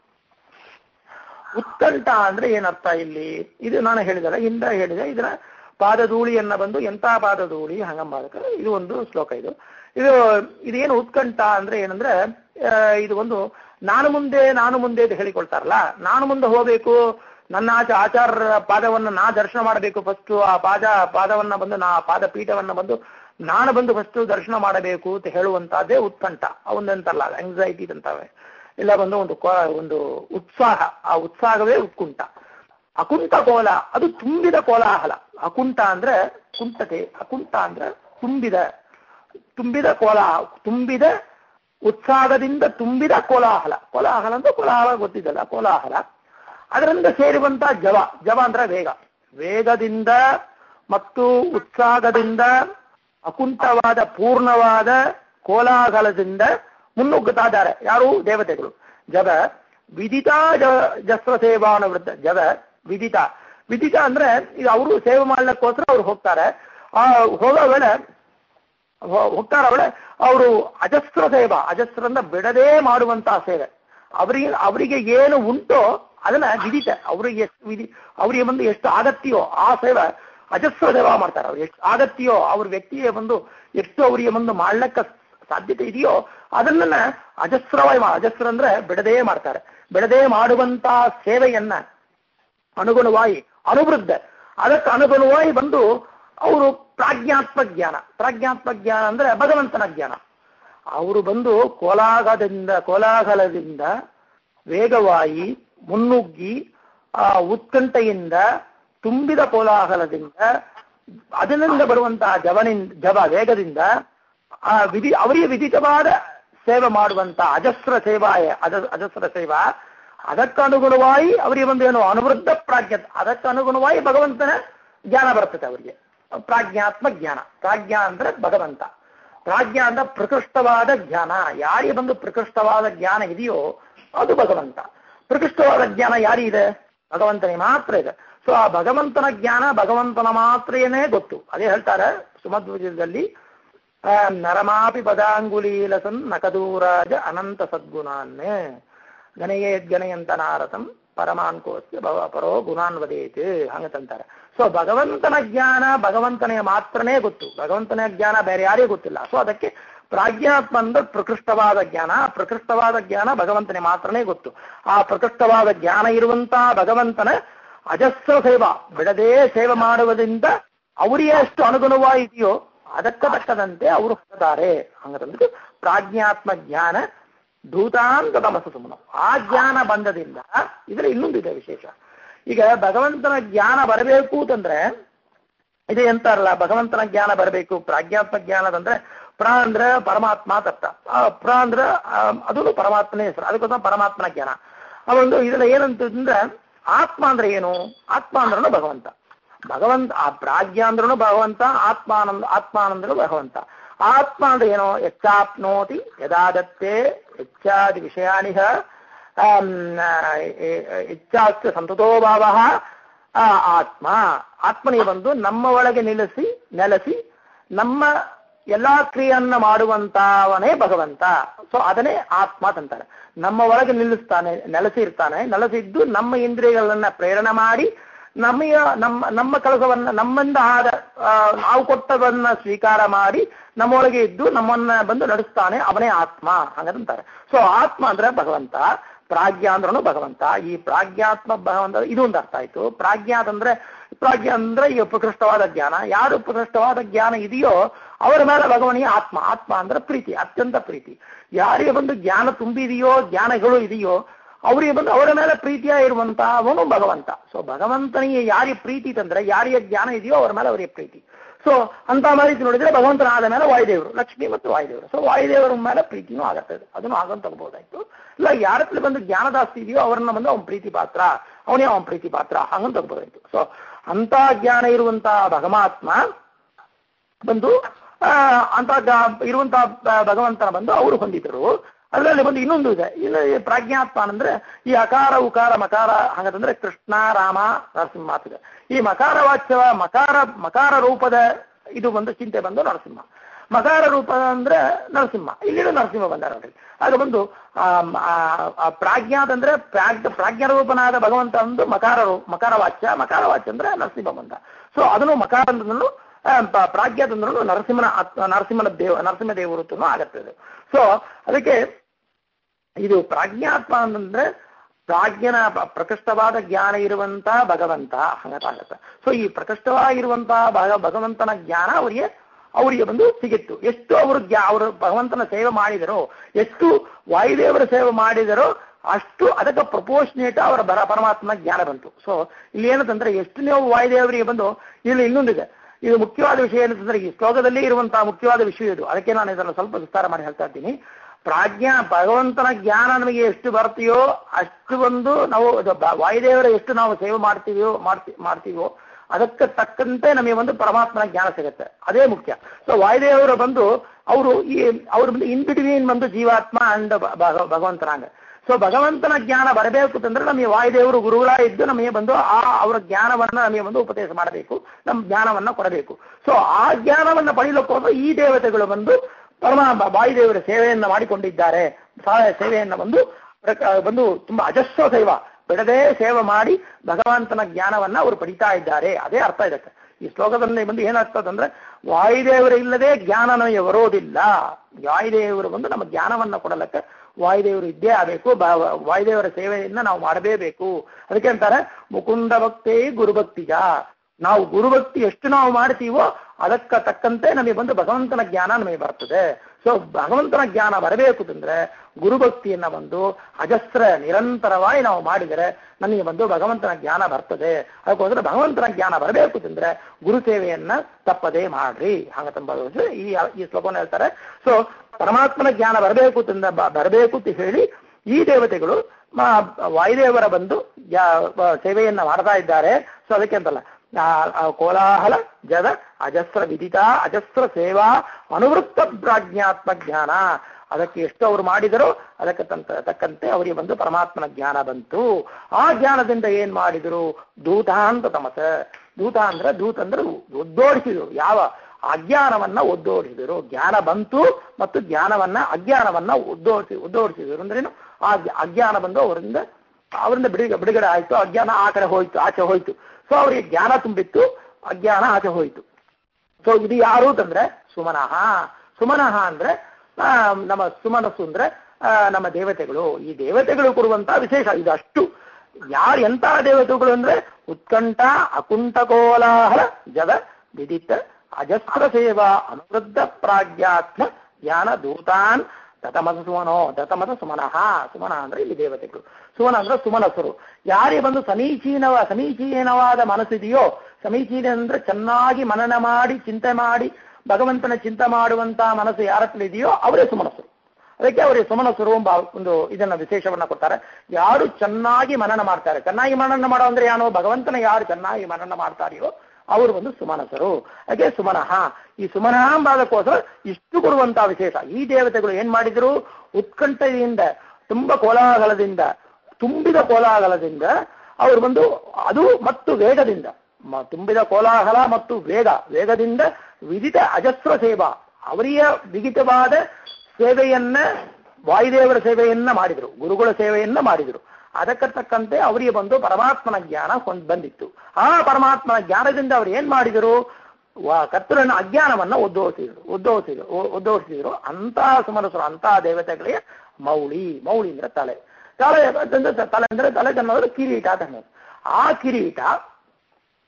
Speaker 1: ಉತ್ಕಂಠ ಅಂದ್ರೆ ಏನರ್ಥ ಇಲ್ಲಿ ಇದು ನಾನು ಹೇಳಿದಲ್ಲ ಹಿಂದೆ ಹೇಳಿದೆ ಇದರ ಪಾದಧೂಳಿಯನ್ನ ಬಂದು ಎಂತ ಪಾದಧೂಳಿ ಹಂಗಂಬಾರಕ ಇದು ಒಂದು ಶ್ಲೋಕ ಇದು ಇದು ಇದೇನು ಉತ್ಕಂಠ ಅಂದ್ರೆ ಏನಂದ್ರೆ ಆ, ಇದು ಒಂದು ನಾನು ಮುಂದೆ ನಾನು ಮುಂದೆ ಅಂತ ಹೇಳಿಕೊಳ್ತಾರಲ್ಲ ನಾನು ಮುಂದೆ ಹೋಗ್ಬೇಕು ನನ್ನ ಆಚ ಆಚಾರ್ಯರ ಪಾದವನ್ನ ನಾ ದರ್ಶನ ಮಾಡಬೇಕು ಫಸ್ಟ್ ಆ ಪಾದ ಪಾದವನ್ನ ಬಂದು ನಾ ಪಾದ ಪೀಠವನ್ನ ಬಂದು ನಾನು ಬಂದು ಫಸ್ಟ್ ದರ್ಶನ ಮಾಡಬೇಕು ಅಂತ ಹೇಳುವಂತಹದ್ದೇ ಉತ್ಕಂಠ ಅವೊಂದಂತಲ್ಲ ಆಂಗ್ಸೈಟಿ ಅಂತವೆ ಇಲ್ಲ ಬಂದು ಒಂದು ಕೋ- ಒಂದು ಉತ್ಸಾಹ ಆ ಉತ್ಸಾಹವೇ ಉತ್ಕುಂಠ ಅಕುಂಠ ಕೋಲ ಅದು ತುಂಬಿದ ಕೋಲಾಹಲ ಅಕುಂಠ ಅಂದ್ರೆ ಕುಂಠತೆ ಅಕುಂಠ ಅಂದ್ರೆ ತುಂಬಿದ ತುಂಬಿದ ಕೋಲಾಹ ತುಂಬಿದ ಉತ್ಸಾಹದಿಂದ ತುಂಬಿದ ಕೋಲಾಹಲ ಕೋಲಾಹಲ ಅಂದ್ರೆ ಕೋಲಾಹಲ ಗೊತ್ತಿದ್ದಲ್ಲ ಕೋಲಾಹಲ ಅದರಿಂದ ಸೇರುವಂತ ಜವ ಜವ ಅಂದ್ರೆ ವೇಗ ವೇಗದಿಂದ ಮತ್ತು ಉತ್ಸಾಹದಿಂದ ಅಕುಂಠವಾದ ಪೂರ್ಣವಾದ ಕೋಲಾಹಲದಿಂದ ಮುನ್ನುಗ್ಗುತ್ತಾ ಇದ್ದಾರೆ ಯಾರು ದೇವತೆಗಳು ಜವ ವಿದಿತ ಜ- ಜಸ್ರ ಸೇವಾನುವೃತ್ತ ಜವ ವಿದಿತ ವಿದಿತ ಅಂದ್ರೆ ಇದು ಅವರು ಸೇವೆ ಮಾಡ್ಲಿಕ್ಕೋಸ್ಕರ ಅವ್ರು ಹೋಗ್ತಾರೆ ಆ ಹೋಗೋ ವೇಳೆ ಹೋ- ಹೋಗ್ತಾರ ಅವಳೆ ಅವರು ಅಜಸ್ರ ಸೇವಾ ಅಜಸ್ರನ್ನ ಬಿಡದೇ ಮಾಡುವಂತಹ ಸೇವೆ ಅವರಿಗೆ ಅವರಿಗೆ ಏನು ಉಂಟೋ ಅದನ್ನ ವಿದಿತ ಅವರಿಗೆ ಎಷ್ಟು ವಿಧಿ ಅವರಿಗೆ ಬಂದು ಎಷ್ಟು ಆಗತ್ಯೋ ಆ ಸೇವೆ ಅಜಸ್ರ ಸೇವಾ ಮಾಡ್ತಾರೆ ಅವ್ರು ಎಷ್ಟು ಆಗತ್ಯೋ ಅವ್ರ ವ್ಯಕ್ತಿಗೆ ಬಂದು ಎಷ್ಟು ಅವರಿಗೆ ಬಂದು ಮಾಡ್ಲಿಕ್ಕೆ ಸಾಧ್ಯತೆ ಇದೆಯೋ ಅದನ್ನ ಅಜಸ್ರವಾಗಿ ಮಾ- ಅಜಸ್ರ ಅಂದ್ರೆ ಬಿಡದೇ ಮಾಡ್ತಾರೆ ಬಿಡದೇ ಮಾಡುವಂತ ಸೇವೆಯನ್ನ ಅನುಗುಣವಾಗಿ ಅನುವೃದ್ಧ ಅದಕ್ಕೆ ಅನುಗುಣವಾಗಿ ಬಂದು ಅವರು ಪ್ರಾಜ್ಞಾತ್ಮ ಜ್ಞಾನ ಪ್ರಾಜ್ಞಾತ್ಮ ಜ್ಞಾನ ಅಂದ್ರೆ ಭಗವಂತನ ಜ್ಞಾನ ಅವರು ಬಂದು ಕೋಲಾಹಲದಿಂದ ಕೋಲಾಹಲದಿಂದ ವೇಗವಾಗಿ ಮುನ್ನುಗ್ಗಿ ಆ ಉತ್ಕಂಠೆಯಿಂದ ತುಂಬಿದ ಕೋಲಾಹಲದಿಂದ ಅದರಿಂದ ಬರುವಂತಹ ಜವನಿಂದ ಜವ ವೇಗದಿಂದ ಆ ವಿಧಿ ಅವರಿಗೆ ವಿಧಿತವಾದ ಸೇವೆ ಮಾಡುವಂತ ಅಜಸ್ರ ಸೇವಾಯ ಅಜ ಅಜಸ್ರ ಸೇವಾ ಅದಕ್ಕನುಗುಣವಾಗಿ ಅವರಿಗೆ ಒಂದು ಏನು ಅನುವೃದ್ಧ ಪ್ರಾಜ್ಞ ಅದಕ್ಕನುಗುಣವಾಗಿ ಭಗವಂತನ ಜ್ಞಾನ ಬರ್ತದೆ ಅವರಿಗೆ ಪ್ರಾಜ್ಞಾತ್ಮ ಜ್ಞಾನ ಪ್ರಾಜ್ಞಾ ಅಂದ್ರೆ ಭಗವಂತ ಪ್ರಾಜ್ಞಾ ಅಂದ್ರೆ ಪ್ರಕೃಷ್ಟವಾದ ಜ್ಞಾನ ಯಾರಿಗೆ ಬಂದು ಪ್ರಕೃಷ್ಟವಾದ ಜ್ಞಾನ ಇದೆಯೋ ಅದು ಭಗವಂತ ಪ್ರಕೃಷ್ಟವಾದ ಜ್ಞಾನ ಯಾರಿಗಿದೆ ಭಗವಂತನಿಗೆ ಮಾತ್ರ ಇದೆ ಸೊ ಆ ಭಗವಂತನ ಜ್ಞಾನ ಭಗವಂತನ ಮಾತ್ರೇನೇ ಗೊತ್ತು ಅದೇ ಹೇಳ್ತಾರೆ ಸುಮಧ್ವಜದಲ್ಲಿ ಆ, ನರಮಾಪಿ ಪದಾಂಗುಲೀಲಸನ್ ನಕದೂರಾಜ ಅನಂತ ಸದ್ಗುಣಾನ್ನೇ ಗಣಯೇದ್ಗಣಯಂತ ನಾರತಂ ಪರಮಾನ್ ಕೋಸ್ಯ ಭವ ಪರೋ ಗುಣಾನ್ ವದೇತ್ ಹಂಗಂತಾರೆ ಸೊ ಭಗವಂತನ ಜ್ಞಾನ ಭಗವಂತನಿಗೆ ಮಾತ್ರನೇ ಗೊತ್ತು ಭಗವಂತನ ಜ್ಞಾನ ಬೇರೆ ಯಾರಿಗೂ ಗೊತ್ತಿಲ್ಲ ಸೊ ಅದಕ್ಕೆ ಪ್ರಾಜ್ಞಾತ್ಮ ಅಂದ್ರೆ ಪ್ರಕೃಷ್ಟವಾದ ಜ್ಞಾನ ಆ ಪ್ರಕೃಷ್ಟವಾದ ಜ್ಞಾನ ಭಗವಂತನಿಗೆ ಮಾತ್ರನೇ ಗೊತ್ತು ಆ ಪ್ರಕೃಷ್ಟವಾದ ಜ್ಞಾನ ಇರುವಂತಹ ಭಗವಂತನ ಅಜಸ್ರ ಸೇವಾ ಬಿಡದೇ ಸೇವೆ ಮಾಡುವುದರಿಂದ ಅವರಿಗೆ ಎಷ್ಟು ಅನುಗುಣವಾಗಿದೆಯೋ ಅದಕ್ಕೆ ತಕ್ಕದಂತೆ ಅವರು ಹೊರತಾರೆ ಹಂಗಂದ್ರೆ ಪ್ರಾಜ್ಞಾತ್ಮ ಜ್ಞಾನ ಧೂತಾಂತ ತಮಸ ಸುಮನ ಆ ಜ್ಞಾನ ಬಂದದಿಂದ ಇದರ ಇನ್ನೊಂದಿದೆ ವಿಶೇಷ ಈಗ ಭಗವಂತನ ಜ್ಞಾನ ಬರಬೇಕು ಅಂತಂದ್ರೆ ಇದು ಎಂತಾರಲ್ಲ ಭಗವಂತನ ಜ್ಞಾನ ಬರಬೇಕು ಪ್ರಾಜ್ಞಾತ್ಮ ಜ್ಞಾನದಂದ್ರೆ ಪ್ರ ಅಂದ್ರೆ ಪರಮಾತ್ಮ ತತ್ತ ಆ ಪ್ರ ಅಂದ್ರೆ ಆ, ಅದೂ ಪರಮಾತ್ಮನೇ ಹೆಸರು ಅದಕ್ಕೋಸ್ಕರ ಪರಮಾತ್ಮನ ಜ್ಞಾನ ಆ ಒಂದು ಇದೆಲ್ಲ ಏನಂತಂದ್ರೆ ಆತ್ಮ ಅಂದ್ರೆ ಏನು ಆತ್ಮ ಅಂದ್ರೂ ಭಗವಂತ ಭಗವಂತ ಆ ಪ್ರಾಜ್ಞ ಅಂದ್ರೂ ಭಗವಂತ ಆತ್ಮಾನಂದ ಆತ್ಮಾನಂದರು ಭಗವಂತ ಆತ್ಮ ಅಂದ್ರೆ ಏನು ಹೆಚ್ಚಾಪ್ನೋತಿ ಯದಾದತ್ತೆ ಹೆಚ್ಚಾದಿ ವಿಷಯಾನಿಹ ಇಚ್ಛಾಸ್ತ ಸಂತತೋ ಭಾವ ಆ ಆತ್ಮ ಆತ್ಮನಿಗೆ ಬಂದು ನಮ್ಮ ಒಳಗೆ ನಿಲ್ಲಿಸಿ ನೆಲೆಸಿ ನಮ್ಮ ಎಲ್ಲಾ ಕ್ರಿಯೆಯನ್ನ ಮಾಡುವಂತವನೇ ಭಗವಂತ ಸೊ ಅದನ್ನೇ ಆತ್ಮ ಅಂತಾರೆ ನಮ್ಮ ಒಳಗೆ ನಿಲ್ಲಿಸ್ತಾನೆ ನೆಲೆಸಿರ್ತಾನೆ ನೆಲೆಸಿದ್ದು ನಮ್ಮ ಇಂದ್ರಿಯಗಳನ್ನ ಪ್ರೇರಣೆ ಮಾಡಿ ನಮಗೆ ನಮ್ಮ ನಮ್ಮ ಕೆಲಸವನ್ನ ನಮ್ಮಿಂದ ಆದ ಆ, ನಾವು ಕೊಟ್ಟವನ್ನ ಸ್ವೀಕಾರ ಮಾಡಿ ನಮ್ಮೊಳಗೆ ಇದ್ದು ನಮ್ಮನ್ನ ಬಂದು ನಡೆಸ್ತಾನೆ ಅವನೇ ಆತ್ಮ ಹಂಗಂತಾರೆ ಸೊ ಆತ್ಮ ಅಂದ್ರೆ ಭಗವಂತ ಪ್ರಾಜ್ಞಾ ಅಂದ್ರೂ ಭಗವಂತ ಈ ಪ್ರಾಜ್ಞಾತ್ಮ ಭಗವಂತ ಇದು ಒಂದು ಅರ್ಥ ಆಯ್ತು ಪ್ರಾಜ್ಞಾತ್ ಅಂದ್ರೆ ಪ್ರಾಜ್ಞ ಅಂದ್ರೆ ಈ ಉಪಕೃಷ್ಟವಾದ ಜ್ಞಾನ ಯಾರು ಉಪಕೃಷ್ಟವಾದ ಜ್ಞಾನ ಇದೆಯೋ ಅವರ ಮೇಲೆ ಭಗವನಿಯ ಆತ್ಮ ಆತ್ಮ ಅಂದ್ರೆ ಪ್ರೀತಿ ಅತ್ಯಂತ ಪ್ರೀತಿ ಯಾರಿಗೆ ಬಂದು ಜ್ಞಾನ ತುಂಬಿದೆಯೋ ಜ್ಞಾನಗಳು ಇದೆಯೋ ಅವರಿಗೆ ಬಂದು ಅವರ ಮೇಲೆ ಪ್ರೀತಿಯ ಇರುವಂತ ಅವನು ಭಗವಂತ ಸೊ ಭಗವಂತನಿಗೆ ಯಾರಿಗೆ ಪ್ರೀತಿ ತಂದ್ರೆ ಯಾರಿಗೆ ಜ್ಞಾನ ಇದೆಯೋ ಅವರ ಮೇಲೆ ಅವರಿಗೆ ಪ್ರೀತಿ ಸೊ ಅಂತ ರೀತಿ ನೋಡಿದ್ರೆ ಭಗವಂತನ ಆದ ಮೇಲೆ ವಾಯುದೇವರು ಲಕ್ಷ್ಮಿ ಮತ್ತು ವಾಯುದೇವರು ಸೊ ವಾಯುದೇವರ ಮೇಲೆ ಪ್ರೀತಿನೂ ಆಗತ್ತದೆ ಅದನ್ನು ಆಗಂತ ತಗೋಬಹುದಾಯ್ತು ಇಲ್ಲ ಯಾರ ಹತ್ರ ಬಂದು ಜ್ಞಾನ ಜಾಸ್ತಿ ಇದೆಯೋ ಅವರನ್ನ ಬಂದು ಅವನ ಪ್ರೀತಿ ಪಾತ್ರ ಅವನೇ ಅವನ ಪ್ರೀತಿ ಪಾತ್ರ ಹಾಗಂತ ತಗೋಬಹುದಾಯ್ತು ಸೊ ಅಂತ ಜ್ಞಾನ ಇರುವಂತ ಭಗಮಾತ್ಮ ಬಂದು ಆ, ಅಂತ ಗ- ಇರುವಂತ ಬ- ಭಗವಂತನ ಬಂದು ಅವರು ಹೊಂದಿದರು ಅದರಲ್ಲಿ ಬಂದು ಇನ್ನೊಂದು ಇದೆ ಇನ್ನು ಈ ಪ್ರಾಜ್ಞಾತ್ಮ ಅಂದ್ರೆ ಈ ಅಕಾರ ಉಕಾರ ಮಕಾರ ಹಾಗಂತಂದ್ರೆ ಕೃಷ್ಣ ರಾಮ ನರಸಿಂಹ ಅಂತಿದೆ ಈ ಮಕಾರ ವಾಚ್ಯ ಮಕಾರ ಮಕಾರ ರೂಪದ ಇದು ಒಂದು ಚಿಂತೆ ಬಂದು ನರಸಿಂಹ ಮಕಾರ ರೂಪ ಅಂದ್ರೆ ನರಸಿಂಹ ಇಲ್ಲಿನೂ ನರಸಿಂಹ ಬಂದಾರ ನೋಡ್ರಿ ಆಗ ಬಂದು ಆ, ಆ, ಆ ಪ್ರಾಜ್ಞಾತ್ ಅಂದ್ರೆ ಪ್ರಾಗ್ ಪ್ರಾಜ್ಞ ರೂಪನಾದ ಭಗವಂತ ಒಂದು ಮಕಾರ ರೂ- ಮಕಾರ ವಾಚ್ಯ ಮಕಾರ ವಾಚ್ಯ ಅಂದ್ರೆ ನರಸಿಂಹ ಬಂದ ಸೊ ಅದನ್ನು ಮಕಾರಂದ್ರೂ ಪ್ರಾಜ್ಞಾತಂದ್ರೂ ನರಸಿಂಹನ ಆತ್ಮ ನರಸಿಂಹನ ದೇವ ನರಸಿಂಹ ದೇವರುತ್ತೂ ಆಗತ್ತದೆ ಸೊ ಅದಕ್ಕೆ ಇದು ಪ್ರಾಜ್ಞಾತ್ಮ ಅಂತಂದ್ರೆ ಪ್ರಾಜ್ಞನ ಪ್ರ- ಪ್ರಕೃಷ್ಟವಾದ ಜ್ಞಾನ ಇರುವಂತ ಭಗವಂತ ಹಂಗತ್ತಾಗತ್ತೆ ಸೊ ಈ ಪ್ರಕೃಷ್ಟವಾಗಿರುವಂತ ಭಗ ಭಗವಂತನ ಜ್ಞಾನ ಅವರಿಗೆ ಅವರಿಗೆ ಬಂದು ಸಿಗಿತ್ತು ಎಷ್ಟು ಅವರು ಜ್ಞಾ ಅವರು ಭಗವಂತನ ಸೇವೆ ಮಾಡಿದರೋ ಎಷ್ಟು ವಾಯುದೇವರ ಸೇವೆ ಮಾಡಿದರೋ ಅಷ್ಟು ಅದಕ್ಕೆ ಪ್ರಪೋರ್ಷನೇಟ್ ಅವರ ಬರ ಪರಮಾತ್ಮನ ಜ್ಞಾನ ಬಂತು ಸೊ ಇಲ್ಲಿ ಏನಂತಂದ್ರೆ ಎಷ್ಟು ನೀವು ವಾಯುದೇವರಿಗೆ ಬಂದು ಇಲ್ಲಿ ಇನ್ನೊಂದಿದೆ ಇದು ಮುಖ್ಯವಾದ ವಿಷಯ ಏನಂತಂದ್ರೆ ಈ ಶ್ಲೋಕದಲ್ಲಿ ಇರುವಂತಹ ಮುಖ್ಯವಾದ ವಿಷಯ ಇದು ಅದಕ್ಕೆ ನಾನು ಇದನ್ನು ಸ್ವಲ್ಪ ವಿಸ್ತಾರ ಮಾಡಿ ಹೇಳ್ತಾ ಇದ್ದೀನಿ ಪ್ರಾಜ್ಞಾ ಭಗವಂತನ ಜ್ಞಾನ ನಮಗೆ ಎಷ್ಟು ಬರ್ತೀಯೋ ಅಷ್ಟು ಒಂದು ನಾವು ಅದು ಬ- ವಾಯುದೇವರ ಎಷ್ಟು ನಾವು ಸೇವೆ ಮಾಡ್ತೀವೋ ಮಾಡ್ತಿ ಮಾಡ್ತೀವೋ ಅದಕ್ಕೆ ತಕ್ಕಂತೆ ನಮಗೆ ಒಂದು ಪರಮಾತ್ಮನ ಜ್ಞಾನ ಸಿಗುತ್ತೆ ಅದೇ ಮುಖ್ಯ ಸೊ ವಾಯುದೇವರು ಬಂದು ಅವರು ಈ ಅವ್ರು ಬಂದು ಇನ್ ಬಿಟ್ವೀನ್ ಬಂದು ಜೀವಾತ್ಮ ಅಂಡ್ ಭಗವಂತನಾಗ ಸೊ ಭಗವಂತನ ಜ್ಞಾನ ಬರಬೇಕು ಅಂತಂದ್ರೆ ನಮಗೆ ವಾಯುದೇವರು ಗುರುಗಳ ಇದ್ದು ನಮಗೆ ಬಂದು ಆ ಅವರ ಜ್ಞಾನವನ್ನ ನಮಗೆ ಬಂದು ಉಪದೇಶ ಮಾಡಬೇಕು ನಮ್ಮ ಜ್ಞಾನವನ್ನ ಕೊಡಬೇಕು ಸೊ ಆ ಜ್ಞಾನವನ್ನ ಪಡೆಯಲಿಕ್ಕೋಸ್ಕರ ಈ ದೇವತೆಗಳು ಬಂದು ಪರಮ ವಾಯುದೇವರ ಸೇವೆಯನ್ನ ಮಾಡಿಕೊಂಡಿದ್ದಾರೆ ಸಹಾಯ ಸೇವೆಯನ್ನ ಬಂದು ಪ್ರಕ- ಬಂದು ತುಂಬಾ ಅಜಸ್ವ ಸೇವ ಬಿಡದೆ ಸೇವೆ ಮಾಡಿ ಭಗವಂತನ ಜ್ಞಾನವನ್ನ ಅವರು ಪಡಿತಾ ಇದ್ದಾರೆ ಅದೇ ಅರ್ಥ ಇದಕ್ಕೆ ಈ ಶ್ಲೋಕದಲ್ಲಿ ಬಂದು ಏನಾಗ್ತದಂದ್ರೆ ವಾಯುದೇವರು ಇಲ್ಲದೆ ಜ್ಞಾನ ನಮಗೆ ಬರೋದಿಲ್ಲ ವಾಯುದೇವರು ಬಂದು ನಮ್ಮ ಜ್ಞಾನವನ್ನ ಕೊಡಲಕ್ಕೆ ವಾಯುದೇವರು ಇದ್ದೇ ಆಗಬೇಕು ಬ- ವಾಯುದೇವರ ಸೇವೆಯನ್ನ ನಾವು ಮಾಡಲೇಬೇಕು ಅದಕ್ಕೆ ಅಂತಾರೆ ಮುಕುಂದ ಭಕ್ತೇ ಗುರುಭಕ್ತಿಗ ನಾವು ಗುರುಭಕ್ತಿ ಎಷ್ಟು ನಾವು ಮಾಡ್ತೀವೋ ಅದಕ್ಕ ತಕ್ಕಂತೆ ನಮಗೆ ಬಂದು ಭಗವಂತನ ಜ್ಞಾನ ನಮಗೆ ಬರ್ತದೆ ಸೊ ಭಗವಂತನ ಜ್ಞಾನ ಬರಬೇಕು ಅಂದ್ರೆ ಗುರುಭಕ್ತಿಯನ್ನ ಬಂದು ಅಜಸ್ರ ನಿರಂತರವಾಗಿ ನಾವು ಮಾಡಿದರೆ ನಮಗೆ ಬಂದು ಭಗವಂತನ ಜ್ಞಾನ ಬರ್ತದೆ ಅದಕ್ಕೋಸ್ಕರ ಭಗವಂತನ ಜ್ಞಾನ ಬರಬೇಕು ಅಂದ್ರೆ ಗುರು ಸೇವೆಯನ್ನ ತಪ್ಪದೇ ಮಾಡ್ರಿ ಹಾಗ ತಂಬ ಈ ಈ ಶ್ಲೋಕವನ್ನು ಹೇಳ್ತಾರೆ ಸೊ ಪರಮಾತ್ಮನ ಜ್ಞಾನ ಬರಬೇಕು ಅಂತ ಬರಬೇಕು ಅಂತ ಹೇಳಿ ಈ ದೇವತೆಗಳು ಮ- ವಾಯುದೇವರ ಬಂದು ಯಾ- ಬ- ಸೇವೆಯನ್ನ ಮಾಡ್ತಾ ಇದ್ದಾರೆ ಸೊ ಅದಕ್ಕೆ ಅಂತಲ್ಲ ಆ- ಆ ಕೋಲಾಹಲ ಜದ ಅಜಸ್ರ ವಿದಿತ ಅಜಸ್ರ ಸೇವಾ ಅನುವೃತ್ತ ಪ್ರಾಜ್ಞಾತ್ಮ ಜ್ಞಾನ ಅದಕ್ಕೆ ಎಷ್ಟು ಅವರು ಮಾಡಿದರೋ ಅದಕ್ಕೆ ತಂತ ತಕ್ಕಂತೆ ಅವರಿಗೆ ಬಂದು ಪರಮಾತ್ಮನ ಜ್ಞಾನ ಬಂತು ಆ ಜ್ಞಾನದಿಂದ ಏನ್ ಮಾಡಿದರು ದೂತಾಂತ ತಮಸ ದೂತ ಅಂದ್ರೆ ದೂತ ಅಂದ್ರೆ ಒದ್ದೋಡಿಸಿದರು ಯಾವ ಅಜ್ಞಾನವನ್ನ ಒದ್ದೋಡಿಸಿದರು ಜ್ಞಾನ ಬಂತು ಮತ್ತು ಜ್ಞಾನವನ್ನ ಅಜ್ಞಾನವನ್ನ ಒದ್ದೋಡಿಸಿ ಒದ್ದೋಡಿಸಿದರು ಅಂದ್ರೇನು ಆ ಜ್ಞ- ಅಜ್ಞಾನ ಬಂದು ಅವರಿಂದ ಅವರಿಂದ ಬಿಡುಗ ಬಿಡುಗಡೆ ಆಯ್ತು ಅಜ್ಞಾನ ಆ ಕಡೆ ಹೋಯ್ತು ಆಚೆ ಹೋಯ್ತು ಸೊ ಅವರಿಗೆ ಜ್ಞಾನ ತುಂಬಿತ್ತು ಅಜ್ಞಾನ ಆಚೆ ಹೋಯ್ತು ಸೊ ಇದು ಯಾರು ಅಂತಂದ್ರೆ ಸುಮನಃ ಸುಮನಃ ಅಂದ್ರೆ ಆ, ನಮ್ಮ ಸುಮನಸ್ಸು ಅಂದ್ರೆ ಆ, ನಮ್ಮ ದೇವತೆಗಳು ಈ ದೇವತೆಗಳು ಕೊಡುವಂತ ವಿಶೇಷ ಇದು ಅಷ್ಟು ಯಾರು ಎಂತ ದೇವತೆಗಳು ಅಂದ್ರೆ ಉತ್ಕಂಠ ಅಕುಂಠ ಕೋಲಾಹಲ ಜದ ವಿದಿತ ಅಜಸ್ರ ಸೇವಾ ಅನುವೃದ್ಧ ಪ್ರಾಜ್ಞಾತ್ಮ ಜ್ಞಾನ ದೂತಾನ್ ದತಮತ ಸುಮನೋ ದತಮತ ಸುಮನಃ ಸುಮನ ಅಂದ್ರೆ ಇಲ್ಲಿ ದೇವತೆಗಳು ಸುಮನ ಅಂದ್ರೆ ಸುಮನಸ್ಸರು ಯಾರಿಗೆ ಬಂದು ಸಮೀಚೀನವ ಸಮೀಚೀನವಾದ ಮನಸ್ಸಿದೆಯೋ ಸಮೀಚೀನ ಅಂದ್ರೆ ಚೆನ್ನಾಗಿ ಮನನ ಮಾಡಿ ಚಿಂತೆ ಮಾಡಿ ಭಗವಂತನ ಚಿಂತೆ ಮಾಡುವಂತ ಮನಸ್ಸು ಯಾರ ಹತ್ರ ಇದೆಯೋ ಅವರೇ ಸುಮನಸ್ಸರು ಅದಕ್ಕೆ ಅವರಿಗೆ ಸುಮನಸ್ಸರು ಎಂಬ ಒಂದು ಇದನ್ನ ವಿಶೇಷವನ್ನ ಕೊಡ್ತಾರೆ ಯಾರು ಚೆನ್ನಾಗಿ ಮನನ ಮಾಡ್ತಾರೆ ಚೆನ್ನಾಗಿ ಮನನ ಮಾಡೋ ಅಂದ್ರೆ ಏನು ಭಗವಂತನ ಯಾರು ಚೆನ್ನಾಗಿ ಮನನ ಮಾಡ್ತಾರೆಯೋ ಅವರು ಒಂದು ಸುಮನಸರು ಹಾಗೆ ಸುಮನಃ ಈ ಸುಮನಃ ಎಂಬುದಕ್ಕೋಸ್ಕರ ಇಷ್ಟು ಕೊಡುವಂತಹ ವಿಶೇಷ ಈ ದೇವತೆಗಳು ಏನ್ ಮಾಡಿದ್ರು ಉತ್ಕಂಠದಿಂದ ತುಂಬ ಕೋಲಾಹಲದಿಂದ ತುಂಬಿದ ಕೋಲಾಹಲದಿಂದ ಅವರು ಬಂದು ಅದು ಮತ್ತು ವೇಗದಿಂದ ಮ- ತುಂಬಿದ ಕೋಲಾಹಲ ಮತ್ತು ವೇಗ ವೇಗದಿಂದ ವಿದಿತ ಅಜಸ್ರ ಸೇವಾ ಅವರಿಯ ವಿಗಿತವಾದ ಸೇವೆಯನ್ನ ವಾಯುದೇವರ ಸೇವೆಯನ್ನ ಮಾಡಿದರು ಗುರುಗಳ ಸೇವೆಯನ್ನ ಮಾಡಿದರು ಅದಕ್ಕೆ ತಕ್ಕಂತೆ ಅವರಿಗೆ ಬಂದು ಪರಮಾತ್ಮನ ಜ್ಞಾನ ಹೊಂದ್ ಬಂದಿತ್ತು ಆ ಪರಮಾತ್ಮನ ಜ್ಞಾನದಿಂದ ಅವರು ಏನ್ ಮಾಡಿದರು ವ- ಕರ್ತರನ್ನ ಅಜ್ಞಾನವನ್ನ ಒದ್ದೋಡಿಸಿದ್ರು ಒದ್ದೋಡಿಸಿದ್ರು ಒ- ಒದ್ದೋಡಿಸಿದ್ರು ಅಂತಹ ಸುಮನಸರು ಅಂತಹ ದೇವತೆಗಳಿಗೆ ಮೌಳಿ ಮೌಳಿ ಅಂದ್ರೆ ತಲೆ ತಲೆ ಅಂದ್ರೆ ತಲೆ ಅಂದ್ರೆ ತಲೆ ಅನ್ನೋದು ಕಿರೀಟ ಅಂತ ಅನ್ನೋದು ಆ ಕಿರೀಟ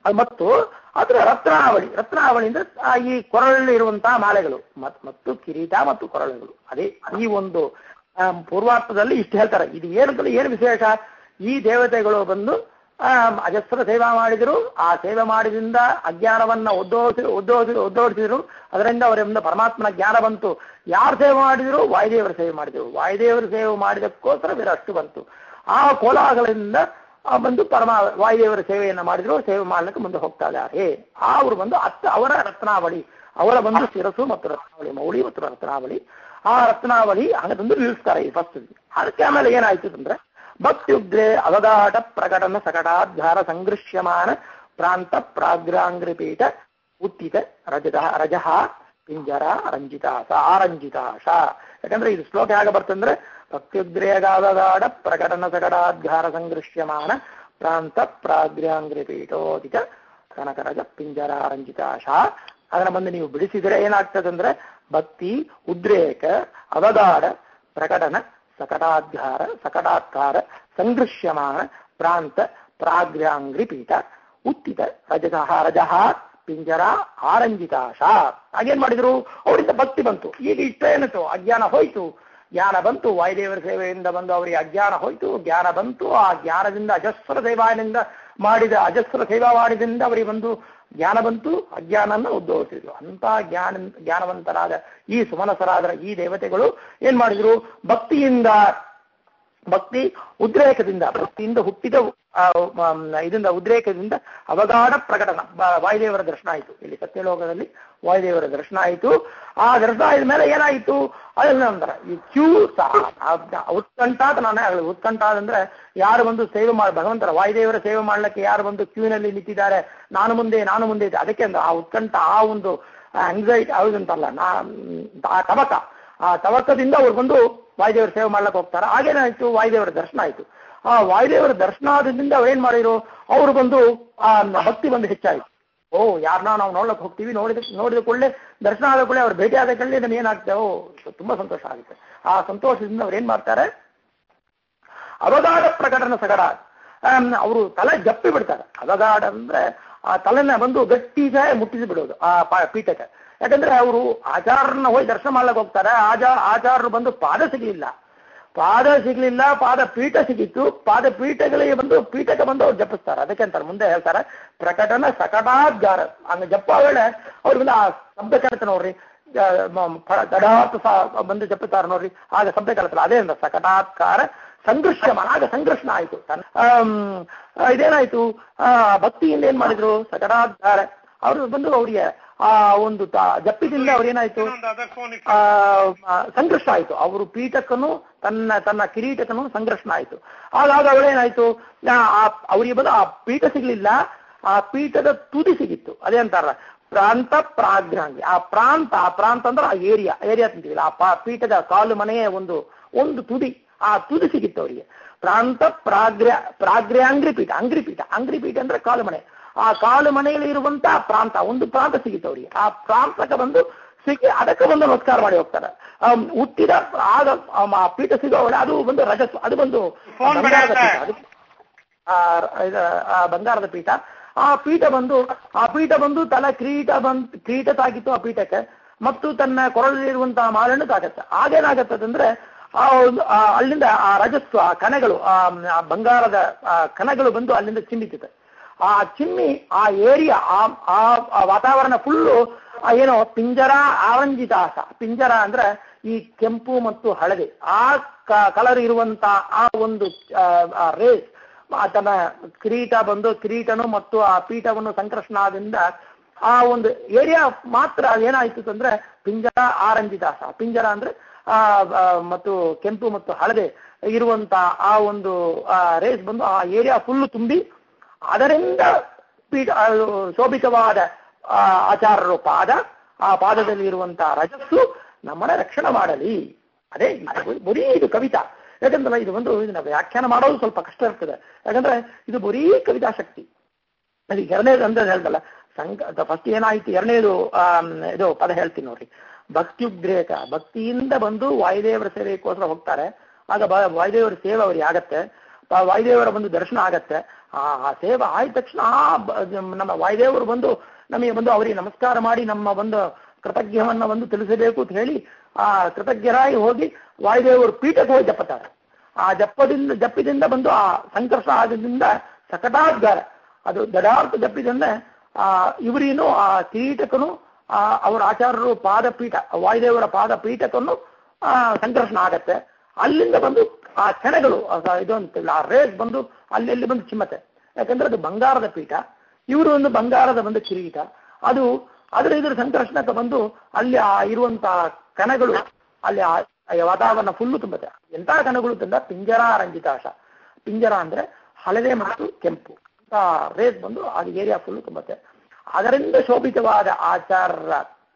Speaker 1: ಅದು ಮತ್ತು ಅದರ ರತ್ನಾವಳಿ ರತ್ನಾವಳಿ ಅಂದ್ರೆ ಆ ಈ ಕೊರಳಲ್ಲಿರುವಂತಹ ಮಾಲೆಗಳು ಮತ್- ಮತ್ತು ಕಿರೀಟ ಮತ್ತು ಕೊರಳುಗಳು ಅದೇ ಈ ಒಂದು ಆ, ಪೂರ್ವಾರ್ಥದಲ್ಲಿ ಇಷ್ಟು ಹೇಳ್ತಾರೆ ಇದು ಏನು ಏನು ವಿಶೇಷ ಈ ದೇವತೆಗಳು ಬಂದು ಆ, ಅಜಸ್ರ ಸೇವಾ ಮಾಡಿದರು ಆ ಸೇವೆ ಮಾಡಿದಿಂದ ಅಜ್ಞಾನವನ್ನ ಒದ್ದೋಸಿ ಒದ್ದೋಸಿ ಒದ್ದೋಡಿಸಿದ್ರು ಅದರಿಂದ ಅವರಿಂದ ಪರಮಾತ್ಮನ ಜ್ಞಾನ ಬಂತು ಯಾರು ಸೇವೆ ಮಾಡಿದ್ರು ವಾಯುದೇವರ ಸೇವೆ ಮಾಡಿದರು ವಾಯುದೇವರ ಸೇವೆ ಮಾಡಿದಕ್ಕೋಸ್ಕರ ಬೇರೆ ಅಷ್ಟು ಬಂತು ಆ ಕೋಲಾಹಲದಿಂದ ಆ ಬಂದು ಪರಮ ವಾಯುದೇವರ ಸೇವೆಯನ್ನ ಮಾಡಿದ್ರು ಸೇವೆ ಮಾಡ್ಲಿಕ್ಕೆ ಮುಂದೆ ಹೋಗ್ತಾ ಇದ್ದಾರೆ ಆ ಅವರು ಬಂದು ಅತ್ತ ಅವರ ರತ್ನಾವಳಿ ಅವರ ಬಂದು ಶಿರಸು ಮತ್ತು ರತ್ನಾವಳಿ ಮೌಳಿ ಮತ್ತು ರತ್ನಾವಳಿ ಆ ರತ್ನಾವಳಿ ಹಂಗಂದು ನಿಲ್ಲಿಸ್ತಾರೆ ಈ ಫಸ್ಟ್ ಅದಕ್ಕೆ ಆಮೇಲೆ ಏನಾಯ್ತು ಅಂದ್ರೆ ಭಕ್ತ್ಯುಗ್ರೆ ಅವಗಾಢ ಪ್ರಕಟನ ಸಕಟಾಧ್ಯಾರ ಸಂಗೃಶ್ಯಮಾನ ಪ್ರಾಂತ ಪ್ರಾಗ್ರಾಂಗ್ರಿಪೀಠ ಉತ್ತಿತ ರಜದ ರಜಃ ಪಿಂಜರ ರಂಜಿತಾಸ ಆರಂಜಿತಾಶ ಯಾಕಂದ್ರೆ ಇದು ಶ್ಲೋಕ ಹೇಗೆ ಬರ್ತಂದ್ರೆ ಭಕ್ತ್ಯುಗ್ರೇಗಾವಗಾಢ ಪ್ರಕಟನ ಸಕಟಾಧ್ಯಾರ ಸಂಗೃಶ್ಯಮಾನ ಪ್ರಾಂತ ಪ್ರಾಗ್ರಾಂಗ್ರಿಪೀಠೋದಿತ ಕನಕರಜ ಪಿಂಜರ ರಂಜಿತಾಶ ಅದನ್ನ ಬಂದು ನೀವು ಬಿಡಿಸಿದ್ರೆ ಏನಾಗ್ತದಂದ್ರೆ ಭಕ್ತಿ ಉದ್ರೇಕ ಅವಗಾಢ ಪ್ರಕಟನ ಸಕಟಾಧ್ಯಾರ ಸಕಟಾತ್ಕಾರ ಸಂಗೃಶ್ಯಮಾನ ಪ್ರಾಂತ ಪ್ರಾಗ್ರಾಂಗ್ರಿ ಪೀಠ ಉತ್ತಿತ ರಜಸಃ ರಜಃ ಪಿಂಜರ ಆರಂಜಿತಾಶ ಹಾಗೇನ್ ಮಾಡಿದ್ರು ಅವರಿಂದ ಭಕ್ತಿ ಬಂತು ಈಗ ಇಷ್ಟ ಏನಿತ್ತು ಅಜ್ಞಾನ ಹೋಯ್ತು ಜ್ಞಾನ ಬಂತು ವಾಯುದೇವರ ಸೇವೆಯಿಂದ ಬಂದು ಅವರಿಗೆ ಅಜ್ಞಾನ ಹೋಯ್ತು ಜ್ಞಾನ ಬಂತು ಆ ಜ್ಞಾನದಿಂದ ಅಜಸ್ರ ಸೇವಾನಿಂದ ಮಾಡಿದ ಅಜಸ್ರ ಸೇವಾ ಮಾಡಿದಿಂದ ಅವರಿಗೆ ಬಂದು ಜ್ಞಾನ ಬಂತು ಅಜ್ಞಾನನ್ನ ಉದ್ಭವಿಸಿದ್ರು ಅಂತ ಜ್ಞಾನ ಜ್ಞಾನವಂತರಾದ ಈ ಸುಮನಸರಾದ ಈ ದೇವತೆಗಳು ಏನ್ ಮಾಡಿದ್ರು ಭಕ್ತಿಯಿಂದ ಭಕ್ತಿ ಉದ್ರೇಕದಿಂದ ಭಕ್ತಿಯಿಂದ ಹುಟ್ಟಿದ ಆ, ಮ್, ಇದರಿಂದ ಉದ್ರೇಕದಿಂದ ಅವಗಾಢ ಪ್ರಕಟನ ಬ- ವಾಯುದೇವರ ದರ್ಶನ ಆಯಿತು ಇಲ್ಲಿ ಸತ್ಯಲೋಕದಲ್ಲಿ ವಾಯುದೇವರ ದರ್ಶನ ಆಯಿತು ಆ ದರ್ಶನ ಆದ ಮೇಲೆ ಏನಾಯಿತು ಅದನ್ನ ಅಂದ್ರೆ ಈ ಕ್ಯೂ ಸಹ ಆ- ಉತ್ಕಂಠ ಅಂತ ನಾನು ಹೇಳಿ ಉತ್ಕಂಠ ಅಂದ್ರೆ ಯಾರು ಬಂದು ಸೇವೆ ಮಾಡಿ ಭಗವಂತರ ವಾಯುದೇವರ ಸೇವೆ ಮಾಡ್ಲಿಕ್ಕೆ ಯಾರು ಬಂದು ಕ್ಯೂನಲ್ಲಿ ನಿಂತಿದ್ದಾರೆ ನಾನು ಮುಂದೆ ನಾನು ಮುಂದೆ ಇದ್ದೆ ಅದಕ್ಕೆ ಅಂದ್ರೆ ಆ ಉತ್ಕಂಠ ಆ ಒಂದು ಆಂಗ್ಸೈಟಿ ಯಾವುದಂತಲ್ಲ ನಾ ಆ ತವಕ ಆ ತವಕದಿಂದ ಅವ್ರು ಬಂದು ವಾಯುದೇವರ ಸೇವೆ ಮಾಡ್ಲಿಕ್ಕೆ ಹೋಗ್ತಾರೆ ಹಾಗೇನಾಯ್ತು ವಾಯುದೇವರ ದರ್ಶನ ಆಯ್ತು ಆ ವಾಯುದೇವರ ದರ್ಶನ ಆದ್ರಿಂದ ಅವ್ರು ಏನ್ ಮಾಡಿದ್ರು ಅವರು ಬಂದು ಆ ಭಕ್ತಿ ಬಂದು ಹೆಚ್ಚಾಯ್ತು ಓ ಯಾರನ್ನ ನಾವು ನೋಡ್ಲಕ್ಕೆ ಹೋಗ್ತೀವಿ ನೋಡಿದ ನೋಡಿದ ಕೂಡಲೇ ದರ್ಶನ ಆದ ಕೂಡಲೇ ಅವ್ರು ಭೇಟಿ ಆದ ಕೂಡಲೇ ನಮ್ಗೆ ಏನಾಗ್ತದೆ ಓ ತುಂಬಾ ಸಂತೋಷ ಆಗುತ್ತೆ ಆ ಸಂತೋಷದಿಂದ ಅವ್ರು ಏನ್ ಮಾಡ್ತಾರೆ ಅವಗಾಢ ಪ್ರಕಟನ ಸಗಡ ಅವರು ತಲೆ ಜಪ್ಪಿ ಬಿಡ್ತಾರೆ ಅವಗಾಢ ಅಂದ್ರೆ ಆ ತಲೆನ ಬಂದು ಗಟ್ಟಿಗೆ ಮುಟ್ಟಿಸಿ ಬಿಡೋದು ಆ ಪ- ಪೀಠಕ್ಕೆ ಯಾಕಂದ್ರೆ ಅವರು ಆಚಾರ್ಯನ ಹೋಗಿ ದರ್ಶನ ಮಾಡ್ಲಿಕ್ಕೆ ಹೋಗ್ತಾರೆ ಆಜ ಆಚಾರ್ಯರು ಬಂದು ಪಾದ ಸಿಗಲಿಲ್ಲ ಪಾದ ಸಿಗ್ಲಿಲ್ಲ ಪಾದ ಪೀಠ ಸಿಗಿತ್ತು ಪಾದ ಪೀಠಗಳಿಗೆ ಬಂದು ಪೀಠಕ್ಕೆ ಬಂದು ಅವ್ರು ಜಪಿಸ್ತಾರೆ ಅದಕ್ಕೆ ಅಂತಾರೆ ಮುಂದೆ ಹೇಳ್ತಾರೆ ಪ್ರಕಟನ ಸಕಟಾದ್ಗಾರ ಹಂಗ ಜಪ್ಪ ವೇಳೆ ಅವ್ರಿಗೆ ಆ ಶಬ್ದ ಕೇಳ್ತ ನೋಡ್ರಿ ಆ, ಮ- ಪ- ದಡಾತ್ ಸ- ಬಂದು ಜಪ್ಪುತ್ತಾರೆ ನೋಡ್ರಿ ಆಗ ಶಬ್ದ ಕೇಳ್ತಾರೆ ಅದೇ ಅಂದ್ರೆ ಸಕಟಾತ್ಕಾರ ಸಂಘರ್ಷಮ ಆಗ ಸಂಘರ್ಷಣ ಆಯ್ತು ತನ್ನ- ಆಮ್, ಆ, ಇದೇನಾಯ್ತು ಆ ಭಕ್ತಿಯಿಂದ ಏನ್ ಮಾಡಿದ್ರು ಸಕಟಾದ್ಗಾರ ಅವರು ಬಂದು ಅವರಿಗೆ ಆ ಒಂದು ತ- ಜಪ್ಪಿದಿಂದ ಅವ್ರೇನಾಯ್ತು ಆ, ಆ, ಸಂಘರ್ಷ ಆಯ್ತು ಅವರು ಪೀಠಕ್ಕನು ತನ್ನ ತನ್ನ ಕಿರೀಟಕ್ಕನು ಸಂಘರ್ಷ ಆಯ್ತು ಆಗಾಗ ಅವಳೇನಾಯ್ತು ಅವರಿಗೆ ಬಂದು ಆ ಪೀಠ ಸಿಗ್ಲಿಲ್ಲ ಆ ಪೀಠದ ತುದಿ ಸಿಗಿತ್ತು ಅದೇ ಅಂತಾರ ಪ್ರಾಂತ ಪ್ರಾಗ್ರಾಂಗಿ ಆ ಪ್ರಾಂತ ಆ ಪ್ರಾಂತ ಅಂದ್ರೆ ಆ ಏರಿಯಾ ಏರಿಯಾ ಅಂತೀವಿಲ್ಲ ಆ ಪಾ- ಪೀಠದ ಕಾಲು ಮನೆಯ ಒಂದು ಒಂದು ತುದಿ ಆ ತುದಿ ಸಿಗಿತ್ತು ಅವರಿಗೆ ಪ್ರಾಂತ ಪ್ರಾಗ್ರ ಪ್ರಾಗ್ರ್ಯಾಂಗ್ರಿ ಪೀಠ ಅಂಗ್ರಿ ಪೀಠ ಅಂಗ್ರಿ ಪೀಠ ಅಂದ್ರೆ ಕಾಲು ಮನೆ ಆ ಕಾಲು ಮನೆಯಲ್ಲಿ ಇರುವಂತಹ ಪ್ರಾಂತ ಒಂದು ಪ್ರಾಂತ ಸಿಗಿತ್ತು ಅವರಿಗೆ ಆ ಪ್ರಾಂತಕ್ಕೆ ಬಂದು ಸಿಕ್ಕಿ ಅದಕ್ಕೆ ಬಂದು ನಮಸ್ಕಾರ ಮಾಡಿ ಹೋಗ್ತಾರೆ ಆಮ್, ಹುಟ್ಟಿದ ಆಗ ಆಮ್, ಆ ಪೀಠ ಸಿಗೋ ಅದು ಬಂದು ರಜಸ್ ಅದು ಬಂದು ಬಂಗಾರದ ಪೀಠ ಅದು ಆ ಇದ- ಆ ಬಂಗಾರದ ಪೀಠ ಆ ಪೀಠ ಬಂದು ಆ ಪೀಠ ಬಂದು ತಲ ಕಿರೀಟ ಬಂದ್ ಕಿರೀಟ ತಾಗಿತ್ತು ಆ ಪೀಠಕ್ಕೆ ಮತ್ತು ತನ್ನ ಕೊರಳಲ್ಲಿರುವಂತಹ ಮಾಲನ್ನು ತಾಗತ್ತೆ ಆಗೇನಾಗತ್ತದಂದ್ರೆ ಆ ಒಂದು ಆ ಅಲ್ಲಿಂದ ಆ ರಜಸ್ಸು ಆ ಕಣಗಳು ಆ ಆ ಬಂಗಾರದ ಆ ಕಣಗಳು ಬಂದು ಅಲ್ಲಿಂದ ಚಿಮ್ಮಿತಿದೆ ಆ ಚಿಮ್ಮಿ ಆ ಏರಿಯಾ ಆ ಆ- ಆ ವಾತಾವರಣ ಫುಲ್ಲು ಏನೋ ಪಿಂಜರ ಆರಂಜಿತಾಸ ಪಿಂಜರ ಅಂದ್ರೆ ಈ ಕೆಂಪು ಮತ್ತು ಹಳದಿ ಆ ಕಲರ್ ಇರುವಂತ ಆ ಒಂದು ರೇಸ್ ತನ್ನ ಕಿರೀಟ ಬಂದು ಕಿರೀಟನು ಮತ್ತು ಆ ಪೀಠವನ್ನು ಸಂಕರ್ಷಣದಿಂದ ಆ ಒಂದು ಏರಿಯಾ ಮಾತ್ರ ಏನಾಯ್ತು ಅಂದ್ರೆ ಪಿಂಜರ ಆರಂಜಿದಾಸ ಪಿಂಜರ ಅಂದ್ರೆ ಆ ಆ, ಮತ್ತು ಕೆಂಪು ಮತ್ತು ಹಳದೆ ಇರುವಂತ ಆ ಒಂದು ರೇಸ್ ಬಂದು ಆ ಏರಿಯಾ ಫುಲ್ಲು ತುಂಬಿ ಅದರಿಂದ ಪೀಠ ಆ, ಶೋಭಿತವಾದ ಆ, ಆಚಾರ್ಯರು ಪಾದ ಆ ಪಾದದಲ್ಲಿ ಇರುವಂತಹ ರಜಸ್ಸು ನಮ್ಮನ್ನ ರಕ್ಷಣೆ ಮಾಡಲಿ ಅದೇ ಇದು ಬರೀ ಇದು ಕವಿತಾ ಯಾಕಂದ್ರೆ ಇದು ಒಂದು ಇದನ್ನ ವ್ಯಾಖ್ಯಾನ ಮಾಡೋದು ಸ್ವಲ್ಪ ಕಷ್ಟ ಇರ್ತದೆ ಯಾಕಂದ್ರೆ ಇದು ಬರೀ ಕವಿತಾ ಶಕ್ತಿ ಅದು ಎರಡನೇದು ಅಂತ ಹೇಳ್ದಲ್ಲ ಸಂಘ ಫಸ್ಟ್ ಏನಾಯ್ತು ಎರಡನೇದು ಆಮ್, ಇದು ಪದ ಹೇಳ್ತೀನಿ ನೋಡ್ರಿ ಭಕ್ತಿಯುಗ್ರೇಕ ಭಕ್ತಿಯಿಂದ ಬಂದು ವಾಯುದೇವರ ಸೇವೆಗೋಸ್ಕರ ಹೋಗ್ತಾರೆ ಆಗ ಬ- ವಾಯುದೇವರ ಸೇವೆ ಅವರಿಗೆ ಆಗತ್ತೆ ಆ ವಾಯುದೇವರ ಒಂದು ದರ್ಶನ ಆಗತ್ತೆ ಆ ಆ ಸೇವೆ ಆದ ತಕ್ಷಣ ಆ ಬ- ನಮ್ಮ ವಾಯುದೇವರು ಬಂದು ನಮಗೆ ಬಂದು ಅವರಿಗೆ ನಮಸ್ಕಾರ ಮಾಡಿ ನಮ್ಮ ಒಂದು ಕೃತಜ್ಞವನ್ನ ಒಂದು ತಿಳಿಸಬೇಕು ಅಂತ ಹೇಳಿ ಆ ಕೃತಜ್ಞರಾಗಿ ಹೋಗಿ ವಾಯುದೇವರು ಪೀಠಕ್ಕೆ ಹೋಗಿ ಜಪ್ಪತ್ತಾರೆ ಆ ಜಪ್ಪದಿಂದ ಜಪ್ಪಿದಿಂದ ಬಂದು ಆ ಸಂಕರ್ಷ ಆದಿಂದ ಸಕಟಾದ್ಗಾರ ಅದು ದಡಾರ್ಥ ಜಪ್ಪಿದಿಂದ ಆ ಇವರೇನು ಆ ಕಿರೀಟಕನು ಆ ಅವರ ಆಚಾರ್ಯರು ಪಾದಪೀಠ ವಾಯುದೇವರ ಪಾದ ಪೀಠಕನ್ನು ಆ ಸಂಕರ್ಷಣ ಆಗತ್ತೆ ಅಲ್ಲಿಂದ ಬಂದು ಆ ಕ್ಷಣಗಳು ಆ ಇದು ಅಂತಿಲ್ಲ ಆ ರೇಸ್ ಬಂದು ಅಲ್ಲಿ ಅಲ್ಲಿ ಬಂದು ಚಿಮ್ಮತ್ತೆ ಯಾಕಂದ್ರೆ ಅದು ಬಂಗಾರದ ಪೀಠ ಇವರು ಒಂದು ಬಂಗಾರದ ಒಂದು ಕಿರೀಟ ಅದು ಅದರ ಇದರ ಸಂಕರ್ಷಣಕ್ಕೆ ಬಂದು ಅಲ್ಲಿ ಆ ಇರುವಂತಹ ಕಣಗಳು ಅಲ್ಲಿ ಆ ಆ ವಾತಾವರಣ ಫುಲ್ಲು ತುಂಬುತ್ತೆ ಎಂತ ಕಣಗಳು ತಂದ ಪಿಂಜರ ರಂಜಿತಾಶ ಪಿಂಜರ ಅಂದ್ರೆ ಹಳದೆ ಮತ್ತು ಕೆಂಪು ಅಂತ ರೇಸ್ ಬಂದು ಆ ಏರಿಯಾ ಫುಲ್ಲು ತುಂಬುತ್ತೆ ಅದರಿಂದ ಶೋಭಿತವಾದ ಆಚಾರ್ಯರ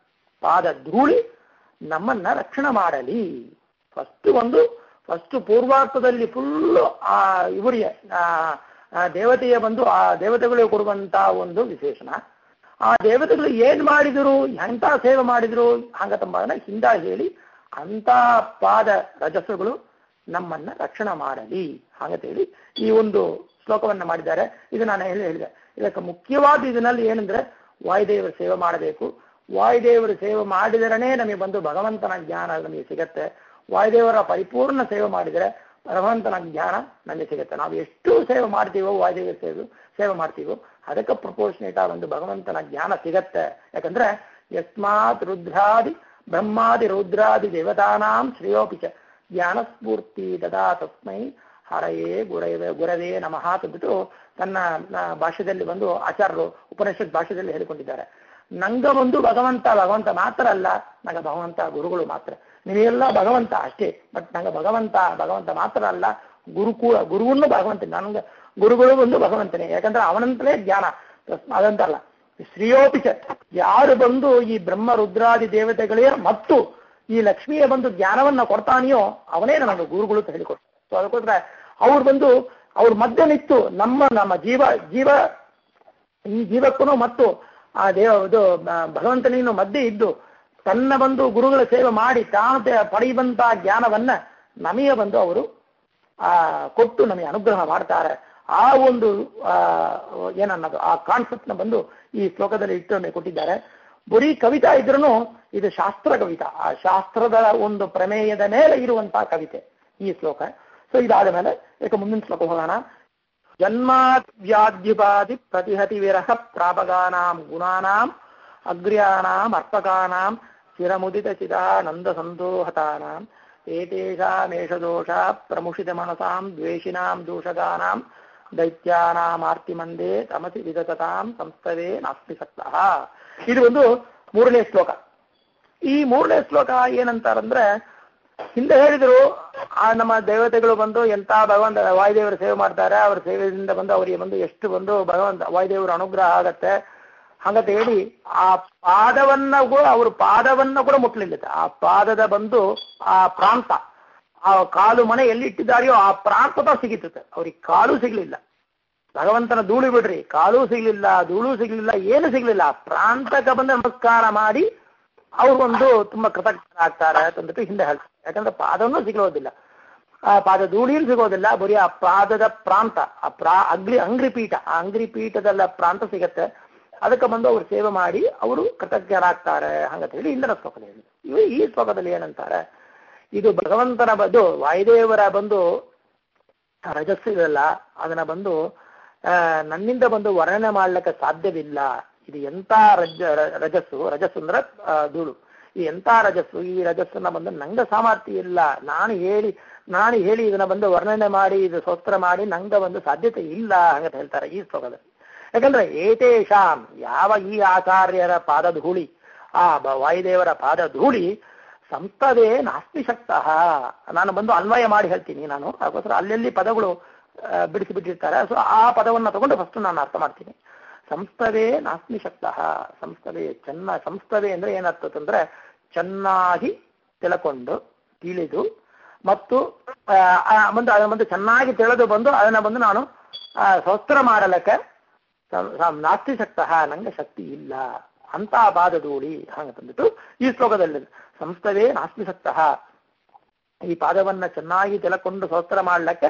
Speaker 1: ಪಾದ ಧೂಳಿ ನಮ್ಮನ್ನ ರಕ್ಷಣೆ ಮಾಡಲಿ ಫಸ್ಟ್ ಒಂದು ಫಸ್ಟ್ ಪೂರ್ವಾರ್ಥದಲ್ಲಿ ಫುಲ್ಲು ಆ ಇವರಿಗೆ ಆ ಆ ದೇವತೆಯ ಬಂದು ಆ ದೇವತೆಗಳಿಗೆ ಕೊಡುವಂತ ಒಂದು ವಿಶೇಷಣ ಆ ದೇವತೆಗಳು ಏನ್ ಮಾಡಿದ್ರು ಎಂತ ಸೇವೆ ಮಾಡಿದ್ರು ಹಂಗ ತಮ್ಮ ಹಿಂದ ಹೇಳಿ ಅಂತ ಪಾದ ರಜಸ್ಸುಗಳು ನಮ್ಮನ್ನ ರಕ್ಷಣೆ ಮಾಡಲಿ ಹಾಗಂತೇಳಿ ಈ ಒಂದು ಶ್ಲೋಕವನ್ನ ಮಾಡಿದ್ದಾರೆ ಇದು ನಾನು ಹೇಳಿ ಹೇಳಿದೆ ಇದಕ್ಕೆ ಮುಖ್ಯವಾದ ಇದರಲ್ಲಿ ಏನಂದ್ರೆ ವಾಯುದೇವರ ಸೇವೆ ಮಾಡಬೇಕು ವಾಯುದೇವರ ಸೇವೆ ಮಾಡಿದರನೇ ನಮಗೆ ಬಂದು ಭಗವಂತನ ಜ್ಞಾನ ನಮಗೆ ಸಿಗತ್ತೆ ವಾಯುದೇವರ ಪರಿಪೂರ್ಣ ಸೇವೆ ಮಾಡಿದರೆ ಭಗವಂತನ ಜ್ಞಾನ ನಮಗೆ ಸಿಗುತ್ತೆ ನಾವು ಎಷ್ಟು ಸೇವೆ ಮಾಡ್ತೀವೋ ವಾಯುದೇವರ ಸೇವೆ ಸೇವೆ ಮಾಡ್ತೀವೋ ಅದಕ್ಕೆ ಪ್ರಪೋರ್ಷನೇಟ್ ಒಂದು ಭಗವಂತನ ಜ್ಞಾನ ಸಿಗತ್ತೆ ಯಾಕಂದ್ರೆ ಯಸ್ಮಾತ್ ರುದ್ರಾದಿ ಬ್ರಹ್ಮಾದಿ ರುದ್ರಾದಿ ದೇವತಾನಾಂ ಶ್ರೇಯೋಪಿ ಚ ಜ್ಞಾನಸ್ಫೂರ್ತಿ ದದಾ ತಸ್ಮೈ ಹರಯೇ ಗುರವೇ ಗುರವೇ ನಮಃ ಅಂದ್ಬಿಟ್ಟು ತನ್ನ ನ- ಭಾಷೆಯಲ್ಲಿ ಬಂದು ಆಚಾರ್ಯರು ಉಪನಿಷತ್ ಭಾಷೆಯಲ್ಲಿ ಹೇಳಿಕೊಂಡಿದ್ದಾರೆ ನಂಗ ಒಂದು ಭಗವಂತ ಭಗವಂತ ಮಾತ್ರ ಅಲ್ಲ ನಂಗ ಭಗವಂತ ಗುರುಗಳು ಮಾತ್ರ ನೀವೆಲ್ಲ ಭಗವಂತ ಅಷ್ಟೇ ಬಟ್ ನಂಗೆ ಭಗವಂತ ಭಗವಂತ ಮಾತ್ರ ಅಲ್ಲ ಗುರುಕೂಲ ಗುರುವನ್ನು ಭಗವಂತ ನಂಗೆ ಗುರುಗಳು ಒಂದು ಭಗವಂತನೇ ಯಾಕಂದ್ರೆ ಅವನಂತಲೇ ಜ್ಞಾನ ಅದಂತಲ್ಲ ಶ್ರೀಯೋಪಿಚ ಯಾರು ಬಂದು ಈ ಬ್ರಹ್ಮ ರುದ್ರಾದಿ ದೇವತೆಗಳೇ ಮತ್ತು ಈ ಲಕ್ಷ್ಮಿಯ ಬಂದು ಜ್ಞಾನವನ್ನ ಕೊಡ್ತಾನೆಯೋ ಅವನೇ ನನಗೆ ಗುರುಗಳು ಅಂತ ಹೇಳಿಕೊಡ್ತಾರೆ ಸೊ ಅದಕ್ಕೋಸ್ಕರ ಅವ್ರು ಬಂದು ಅವ್ರ ಮಧ್ಯೆ ನಿಂತು ನಮ್ಮ ನಮ್ಮ ಜೀವ ಜೀವ ಈ ಜೀವಕ್ಕೂ ಮತ್ತು ಆ ದೇವ ಇದು ಬ- ಭಗವಂತನಿನ್ನು ಮಧ್ಯೆ ಇದ್ದು ತನ್ನ ಬಂದು ಗುರುಗಳ ಸೇವೆ ಮಾಡಿ ತಾನು ತೆ- ಪಡೆಯುವಂತ ಜ್ಞಾನವನ್ನ ನಮಗೆ ಬಂದು ಅವರು ಆ ಕೊಟ್ಟು ನಮಗೆ ಅನುಗ್ರಹ ಮಾಡ್ತಾರೆ ಆ ಒಂದು ಆ ಏನನ್ನೋದು ಆ ಕಾನ್ಸೆಪ್ಟ್ ನ ಬಂದು ಈ ಶ್ಲೋಕದಲ್ಲಿ ಇಟ್ಟು ನಮಗೆ ಕೊಟ್ಟಿದ್ದಾರೆ ಬರೀ ಕವಿತಾ ಇದ್ರೂ ಇದು ಶಾಸ್ತ್ರ ಕವಿತಾ ಆ ಶಾಸ್ತ್ರದ ಒಂದು ಪ್ರಮೇಯದ ಮೇಲೆ ಇರುವಂತಹ ಕವಿತೆ ಈ ಶ್ಲೋಕ ಸೊ ಇದಾದ ಮೇಲೆ ಈಗ ಮುಂದಿನ ಶ್ಲೋಕ ಹೋಗೋಣ ಜನ್ಮಾತ್ ವ್ಯಾಧ್ಯುಪಾದಿ ಪ್ರತಿಹತಿ ವಿರಹ ಪ್ರಾಪಗಾನಾಂ ಗುಣಾನಾಂ ಅಗ್ರ್ಯಾಣಾಂ ಅರ್ಪಕಾನಾಂ ಚಿರಮುದಿತ ಚಿದಾನಂದ ಸಂದೋಹತಾನಾಂ ಏತೇಷಾಮೇಷ ದೋಷ ಪ್ರಮುಷಿತ ಮನಸಾಂ ದ್ವೇಷಿನಾಂ ದೂಷಗಾನಾಂ ದೈತ್ಯಾನಾಮಾರ್ತಿಮಂದೇ ತಮಸಿ ವಿಗತತಾಂ ಸಂಸ್ಥವೇ ನಾಸ್ತಿ ಸಕ್ತಃ ಇದು ಒಂದು ಮೂರನೇ ಶ್ಲೋಕ ಈ ಮೂರನೇ ಶ್ಲೋಕ ಏನಂತಾರಂದ್ರೆ ಹಿಂದೆ ಹೇಳಿದ್ರು ಆ ನಮ್ಮ ದೇವತೆಗಳು ಬಂದು ಎಂತ ಭಗವಂತ ವಾಯುದೇವರ ಸೇವೆ ಮಾಡ್ತಾರೆ ಅವರ ಸೇವೆಯಿಂದ ಬಂದು ಅವರಿಗೆ ಬಂದು ಎಷ್ಟು ಬಂದು ಭಗವಂತ ವಾಯುದೇವರ ಅನುಗ್ರಹ ಆಗತ್ತೆ ಹಂಗಂತ ಹೇಳಿ ಆ ಪಾದವನ್ನ ಕೂಡ ಅವ್ರ ಪಾದವನ್ನ ಕೂಡ ಮುಟ್ಲಿಲ್ಲ ಆ ಪಾದದ ಬಂದು ಆ ಪ್ರಾಂತ ಆ ಕಾಲು ಮನೆ ಎಲ್ಲಿ ಇಟ್ಟಿದ್ದಾರೆಯೋ ಆ ಪ್ರಾಂತದ ಸಿಗಿತದೆ ಅವ್ರಿಗೆ ಕಾಲು ಸಿಗ್ಲಿಲ್ಲ ಭಗವಂತನ ಧೂಳು ಬಿಡ್ರಿ ಕಾಲು ಸಿಗ್ಲಿಲ್ಲ ಧೂಳು ಸಿಗ್ಲಿಲ್ಲ ಏನು ಸಿಗ್ಲಿಲ್ಲ ಆ ಪ್ರಾಂತಕ್ಕೆ ಬಂದು ನಮಸ್ಕಾರ ಮಾಡಿ ಅವ್ರು ಒಂದು ತುಂಬಾ ಕೃತಜ್ಞರಾಗ್ತಾರೆ ಅಂತಂದ್ಬಿಟ್ಟು ಹಿಂದೆ ಹೇಳ್ತಾರೆ ಯಾಕಂದ್ರೆ ಪಾದವನ್ನು ಸಿಗೋದಿಲ್ಲ ಆ ಪಾದ ಧೂಳಿயும் ಸಿಗೋದಿಲ್ಲ ಬರೀ ಆ ಪಾದದ ಪ್ರಾಂತ ಆ ಪ್ರಾ ಅಗ್ರಿ ಅಂಗ್ರಿ ಪೀಠ ಆ ಅಂಗ್ರಿ ಪೀಠದಲ್ಲ ಪ್ರಾಂತ ಸಿಗತ್ತೆ ಅದಕ್ಕೆ ಬಂದು ಅವ್ರು ಸೇವೆ ಮಾಡಿ ಅವರು ಕೃತಜ್ಞರಾಗ್ತಾರೆ ಹಂಗಂತ ಹೇಳಿ ಇಂದಿನ ಶ್ಲೋಕದಲ್ಲಿ ಹೇಳಿದ್ರು ಇವು ಈ ಶ್ಲೋಕದಲ್ಲಿ ಏನಂತಾರೆ ಇದು ಭಗವಂತನ ಬಂದು ವಾಯುದೇವರ ಬಂದು ರಜಸ್ಸು ಇದೆಲ್ಲ ಅದನ್ನ ಬಂದು ಆ, ನನ್ನಿಂದ ಬಂದು ವರ್ಣನೆ ಮಾಡ್ಲಿಕ್ಕೆ ಸಾಧ್ಯವಿಲ್ಲ ಇದು ಎಂತ ರಜ ರ- ರಜಸ್ಸು ರಜಸ್ಸು ಅಂದ್ರೆ ಆ, ಧೂಳು ಈ ಎಂತ ರಜಸ್ಸು ಈ ರಜಸ್ಸನ್ನ ಬಂದು ನಂಗೆ ಸಾಮರ್ಥ್ಯ ಇಲ್ಲ ನಾನು ಹೇಳಿ ನಾನು ಹೇಳಿ ಇದನ್ನ ಬಂದು ವರ್ಣನೆ ಮಾಡಿ ಇದು ಸ್ತೋತ್ರ ಮಾಡಿ ನಂಗೆ ಒಂದು ಸಾಧ್ಯತೆ ಇಲ್ಲ ಹಂಗಂತ ಹೇಳ್ತಾರೆ ಈ ಶ್ಲೋಕದಲ್ಲಿ ಯಾಕಂದ್ರೆ ಏತೇಷಾಂ ಯಾವ ಈ ಆಚಾರ್ಯರ ಪಾದ ಧೂಳಿ ಆ ಬ- ವಾಯುದೇವರ ಪಾದ ಧೂಳಿ ಸಂಸ್ಥವೇ ನಾಸ್ತಿ ಶಕ್ತಃ ನಾನು ಬಂದು ಅನ್ವಯ ಮಾಡಿ ಹೇಳ್ತೀನಿ ನಾನು ಅದಕ್ಕೋಸ್ಕರ ಅಲ್ಲೆಲ್ಲಿ ಪದಗಳು ಆ, ಬಿಡಿಸಿ ಬಿಟ್ಟಿರ್ತಾರೆ ಸೊ ಆ ಪದವನ್ನ ತಗೊಂಡು ಫಸ್ಟ್ ನಾನು ಅರ್ಥ ಮಾಡ್ತೀನಿ ಸಂಸ್ಥವೇ ನಾಸ್ತಿ ಶಕ್ತಃ ಸಂಸ್ಥವೇ ಚೆನ್ನ ಸಂಸ್ಥವೇ ಅಂದ್ರೆ ಏನರ್ಥ ಅಂದ್ರೆ ಚೆನ್ನಾಗಿ ತಿಳ್ಕೊಂಡು ತಿಳಿದು ಮತ್ತು ಆ, ಆ, ಒಂದು ಅದನ್ನ ಬಂದು ಚೆನ್ನಾಗಿ ತಿಳಿದು ಬಂದು ಅದನ್ನ ಬಂದು ನಾನು ಆ, ಸ್ತೋತ್ರ ಮಾಡಲಿಕ್ಕೆ ಸಂ- ಸಂ- ನಾಸ್ತಿ ಶಕ್ತಃ ನಂಗೆ ಶಕ್ತಿ ಇಲ್ಲ ಅಂತ ಬಾದ ಧೂಳಿ ಹಂಗಂದ್ಬಿಟ್ಟು ಈ ಶ್ಲೋಕದಲ್ಲಿ ಸಂಸ್ಥವೇ ನಾಸ್ತಿ ಶಕ್ತಃ ಈ ಪಾದವನ್ನ ಚೆನ್ನಾಗಿ ತಿಳ್ಕೊಂಡು ಸ್ತೋತ್ರ ಮಾಡ್ಲಿಕ್ಕೆ